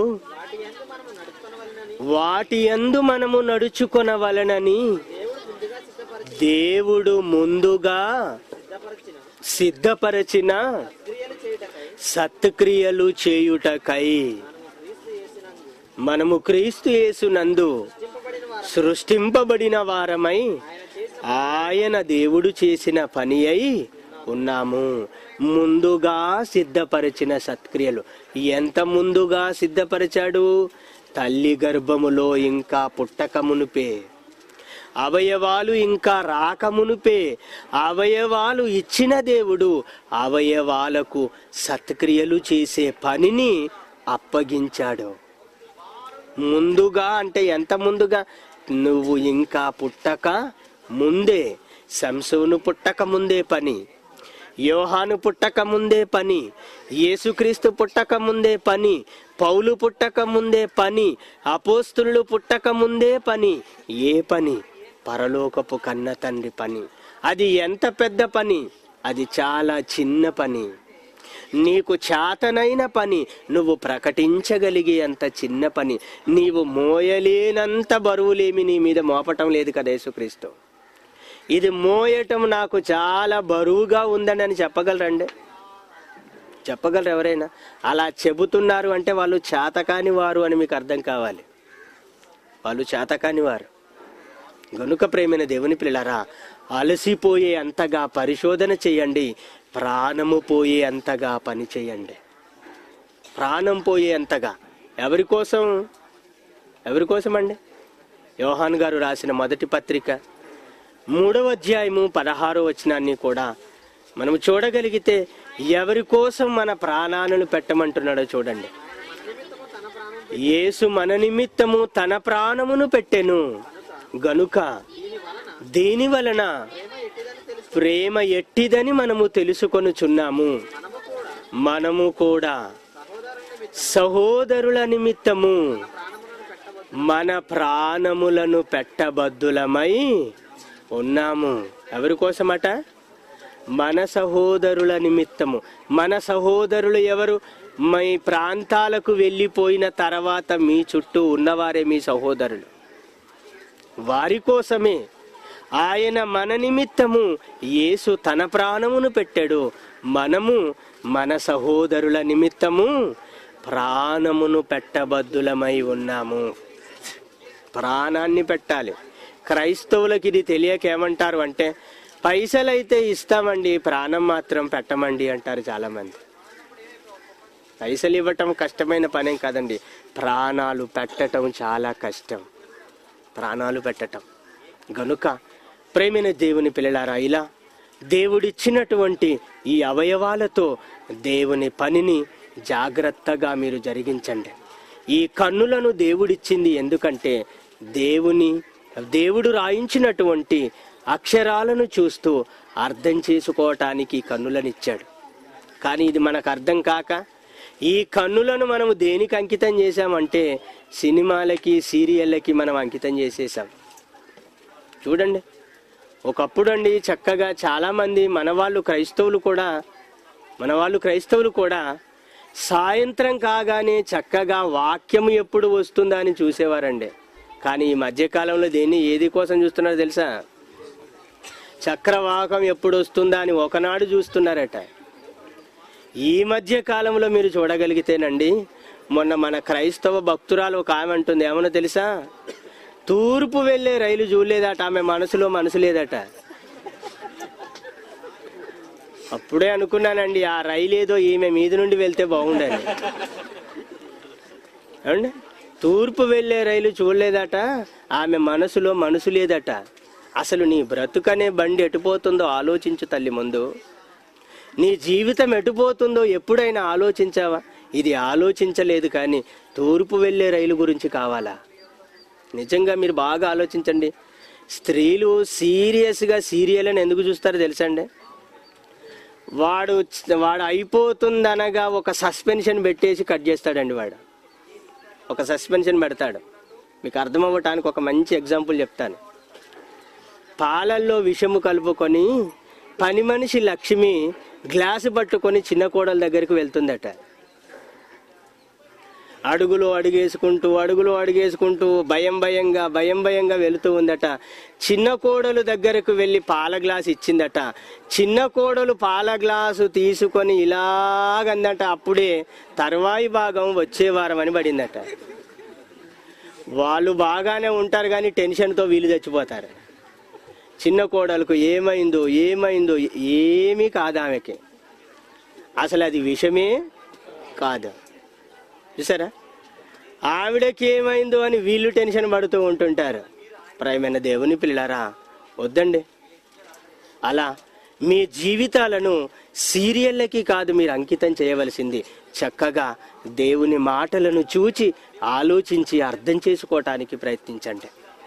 వాటి యందు మనము నడుచుకొనవలనని వాటి యందు మనము నడుచుకొనవలనని దేవుడు ముందుగా సిద్ధపరిచిన దేవుడు ముందుగా సిద్ధపరిచిన సిద్ధపరచిన క్రియలు చేయుటకై సత్క్రియలు చేయుటకై క్రీస్తు యేసునందు మనము క్రీస్తు యేసునందు చింపబడిన వారు సృష్టింపబడిన వారమై ఆయన చేసిన ఆయన దేవుడు చేసిన పని అయి ఉన్నాము ముందుగా సిద్ధపరిచిన సత్క్రియలు ఎంత ముందుగా సిద్ధపరిచాడు తల్లి గర్భములో ఇంకా పుట్టకమునుపే అవయవాలు ఇంకా రాకమునుపే అవయవాలు ఇచ్చిన దేవుడు అవయవాలకు సత్క్రియలు చేసే పనిని అప్పగించాడు ముందుగా అంటే ఎంత ముందుగా నువ్వు ఇంకా పుట్టక ముందే సంసోను పుట్టక ముందే పని యోహాను పుట్టక ముందే పని యేసుక్రీస్తు పుట్టక ముందే పని పౌలు పుట్టక ముందే పని అపోస్తులు పుట్టక ముందే పని ఏ పని పరలోకపు కన్న తండ్రి పని అది ఎంత పెద్ద పని అది చాలా చిన్న పని నీకు చేతనైన పని నువ్వు ప్రకటించగలిగే అంత చిన్న పని నీవు మోయలేనంత బరువులేమి నీ మీద మోపటం లేదు కదా యేసుక్రీస్తు ఇది మోయటం నాకు చాలా బరువుగా ఉందని అని చెప్పగలరండి చెప్పగలరు ఎవరైనా అలా చెబుతున్నారు అంటే వాళ్ళు చేతకాని వారు అని మీకు అర్థం కావాలి వాళ్ళు చేతకాని వారు గనుక ప్రేమైన దేవుని పిల్లరా అలసిపోయే అంతగా పరిశోధన చేయండి ప్రాణము పోయే అంతగా పని చేయండి ప్రాణం పోయే అంతగా ఎవరి కోసం ఎవరి కోసం అండి యోహాన్ గారు రాసిన మొదటి పత్రిక మూడవ అధ్యాయము పదహారో వచనాన్ని కూడా మనం చూడగలిగితే ఎవరి కోసం మన ప్రాణాలను పెట్టమంటున్నాడో చూడండి నిమిత్తము తన ప్రాణం యేసు మన నిమిత్తము తన ప్రాణమును పెట్టెను గనుక దీని వలన దీని వలన ప్రేమ ఎట్టిదని తెలుసు ప్రేమ ఎట్టిదని మనము తెలుసుకొనుచున్నాము మనము కూడా మనము కూడా సహోదరుల సహోదరుల నిమిత్తం నిమిత్తము ప్రాణములను పెట్టవచ్చు మన ప్రాణములను పెట్టబద్దులమై ఉన్నాము ఎవరి కోసమట మన సహోదరుల నిమిత్తము మన సహోదరులు ఎవరు మీ ప్రాంతాలకు వెళ్ళిపోయిన తర్వాత మీ చుట్టూ ఉన్నవారే మీ సహోదరులు వారి కోసమే ఆయన మన నిమిత్తము యేసు తన ప్రాణమును పెట్టాడు మనము మన సహోదరుల నిమిత్తము ప్రాణమును పెట్టబద్దులమై ఉన్నాము ప్రాణాన్ని పెట్టాలి క్రైస్తవులకి ఇది తెలియక ఏమంటారు అంటే పైసలైతే ఇస్తామండి ప్రాణం మాత్రం పెట్టమండి అంటారు చాలామంది పైసలు ఇవ్వటం కష్టమైన పనేం కాదండి ప్రాణాలు పెట్టటం చాలా కష్టం ప్రాణాలు పెట్టటం గనుక ప్రేమైన దేవుని పిల్లలారా ఇలా దేవుడిచ్చినటువంటి ఈ అవయవాలతో దేవుని పనిని జాగ్రత్తగా మీరు జరిగించండి ఈ కన్నులను దేవుడిచ్చింది ఎందుకంటే దేవుని దేవుడు రాయించినటువంటి అక్షరాలను చూస్తూ అర్థం చేసుకోవటానికి ఈ కన్నులనిచ్చాడు కానీ ఇది మనకు అర్థం కాక ఈ కన్నులను మనము దేనికి అంకితం చేశామంటే సినిమాలకి సీరియళ్ళకి మనం అంకితం చేసేసాం చూడండి ఒకప్పుడు అండి చక్కగా చాలామంది మన వాళ్ళు క్రైస్తవులు కూడా మన వాళ్ళు క్రైస్తవులు కూడా సాయంత్రం కాగానే చక్కగా వాక్యం ఎప్పుడు వస్తుందా అని చూసేవారండి కానీ ఈ మధ్యకాలంలో దేన్ని ఏది కోసం చూస్తున్నారో తెలుసా చక్రవాకం ఎప్పుడు వస్తుందా అని ఒకనాడు చూస్తున్నారట ఈ మధ్య కాలంలో మీరు చూడగలిగితేనండి మొన్న మన క్రైస్తవ భక్తురాలు ఒక ఆమె అంటుంది ఏమన్నా తెలుసా తూర్పు వెళ్ళే రైలు చూడలేదట ఆమె మనసులో మనసు లేదట అప్పుడే అనుకున్నానండి ఆ రైలు ఏదో ఈమె మీద నుండి వెళ్తే బాగుండని ఏమండి తూర్పు వెళ్ళే రైలు చూడలేదట ఆమె మనసులో మనసు లేదట అసలు నీ బ్రతుకనే బండి ఎటుపోతుందో ఆలోచించు తల్లి ముందు నీ జీవితం ఎటుపోతుందో ఎప్పుడైనా ఆలోచించావా ఇది ఆలోచించలేదు కానీ తూర్పు వెళ్ళే రైలు గురించి కావాలా నిజంగా మీరు బాగా ఆలోచించండి స్త్రీలు సీరియస్గా సీరియల్ అని ఎందుకు చూస్తారో తెలుసా అండి వాడు వాడు అయిపోతుందనగా ఒక సస్పెన్షన్ పెట్టేసి కట్ చేస్తాడండి వాడు ఒక సస్పెన్షన్ పెడతాడు మీకు అర్థం అవ్వటానికి ఒక మంచి ఎగ్జాంపుల్ చెప్తాను పాలల్లో విషము కలుపుకొని పని మనిషి లక్ష్మి గ్లాసు పట్టుకొని చిన్న కోడల దగ్గరికి వెళ్తుందట అడుగులు అడుగేసుకుంటూ అడుగులు అడుగేసుకుంటూ భయం భయంగా భయం భయంగా వెళుతూ ఉందట చిన్న కోడలు దగ్గరకు వెళ్ళి పాల గ్లాస్ ఇచ్చిందట చిన్న కోడలు పాల గ్లాసు తీసుకొని ఇలాగందట అప్పుడే తర్వాయి భాగం వచ్చే వారం అని పడిందట వాళ్ళు బాగానే ఉంటారు కానీ టెన్షన్తో వీళ్ళు చచ్చిపోతారు చిన్న కోడలకు ఏమైందో ఏమైందో ఏమీ కాదు ఆమెకి అసలు అది విషమే కాదు చూసారా ఆవిడకి ఏమైందో అని వీళ్ళు టెన్షన్ పడుతూ ఉంటుంటారు ప్రియమైన దేవుని పిల్లరా వద్దండి అలా మీ జీవితాలను సీరియళ్ళకి కాదు మీరు అంకితం చేయవలసింది చక్కగా దేవుని మాటలను చూచి ఆలోచించి అర్థం చేసుకోవటానికి ప్రయత్నించండి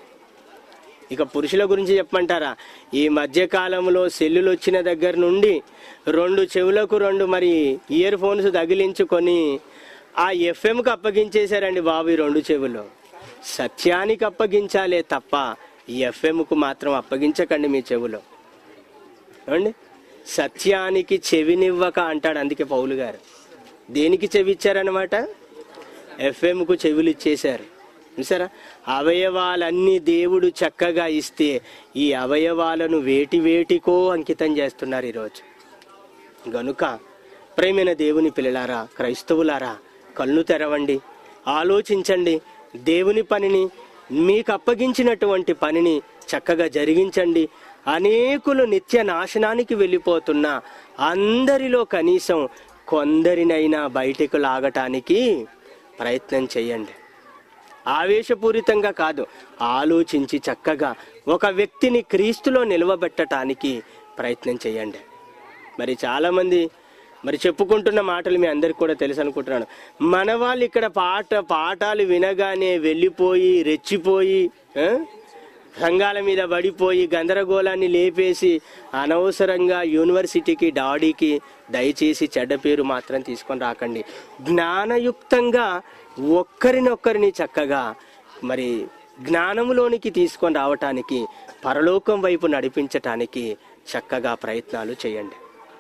ఇక పురుషుల గురించి చెప్పమంటారా ఈ మధ్య కాలంలో సెల్లులు వచ్చిన దగ్గర నుండి రెండు చెవులకు రెండు మరి ఇయర్ ఫోన్స్ తగిలించుకొని ఆ ఎఫ్ఎంకి అప్పగించేశారండి బాబు ఈ రెండు చెవులు సత్యానికి అప్పగించాలే తప్ప ఎఫ్ఎంకు మాత్రం అప్పగించకండి మీ చెవులో ఏమండి సత్యానికి చెవినివ్వక అంటాడు అందుకే పౌలు గారు దేనికి చెవి ఇచ్చారనమాట ఎఫ్ఎంకు చెవులు ఇచ్చేశారు చూసారా అవయవాలన్నీ దేవుడు చక్కగా ఇస్తే ఈ అవయవాలను వేటి వేటికో అంకితం చేస్తున్నారు ఈరోజు గనుక ప్రేమైన దేవుని పిల్లలారా క్రైస్తవులారా కళ్ళు తెరవండి ఆలోచించండి దేవుని పనిని మీకు అప్పగించినటువంటి పనిని చక్కగా జరిగించండి అనేకులు నిత్య నాశనానికి వెళ్ళిపోతున్న అందరిలో కనీసం కొందరినైనా బయటకు లాగటానికి ప్రయత్నం చేయండి ఆవేశపూరితంగా కాదు ఆలోచించి చక్కగా ఒక వ్యక్తిని క్రీస్తులో నిలవబెట్టడానికి ప్రయత్నం చేయండి మరి చాలామంది మరి చెప్పుకుంటున్న మాటలు మీ అందరికి కూడా తెలుసు అనుకుంటున్నాను మన వాళ్ళు ఇక్కడ పాట పాఠాలు వినగానే వెళ్ళిపోయి రెచ్చిపోయి ఆ? సంఘాల మీద పడిపోయి గందరగోళాన్ని లేపేసి అనవసరంగా యూనివర్సిటీకి డాడీకి దయచేసి చెడ్డ పేరు మాత్రం తీసుకొని రాకండి జ్ఞానయుక్తంగా ఒక్కరినొక్కరిని చక్కగా మరి జ్ఞానములోనికి తీసుకొని రావటానికి పరలోకం వైపు నడిపించటానికి చక్కగా ప్రయత్నాలు చేయండి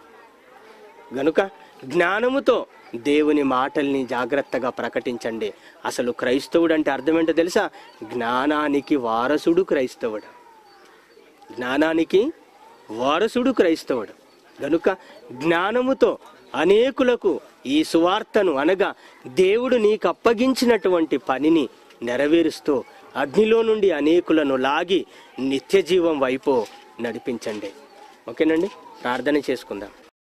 గనుక జ్ఞానముతో దేవుని మాటల్ని జాగ్రత్తగా ప్రకటించండి అసలు క్రైస్తవుడు అంటే అర్థం ఏంటో తెలుసా జ్ఞానానికి వారసుడు క్రైస్తవుడు జ్ఞానానికి వారసుడు క్రైస్తవుడు గనుక జ్ఞానముతో అనేకులకు ఈ సువార్తను అనగా దేవుడు నీకు అప్పగించినటువంటి పనిని నెరవేరుస్తూ అగ్నిలో నుండి అనేకులను లాగి నిత్య జీవం వైపు నడిపించండి ఓకేనండి ప్రార్థన చేసుకుందాం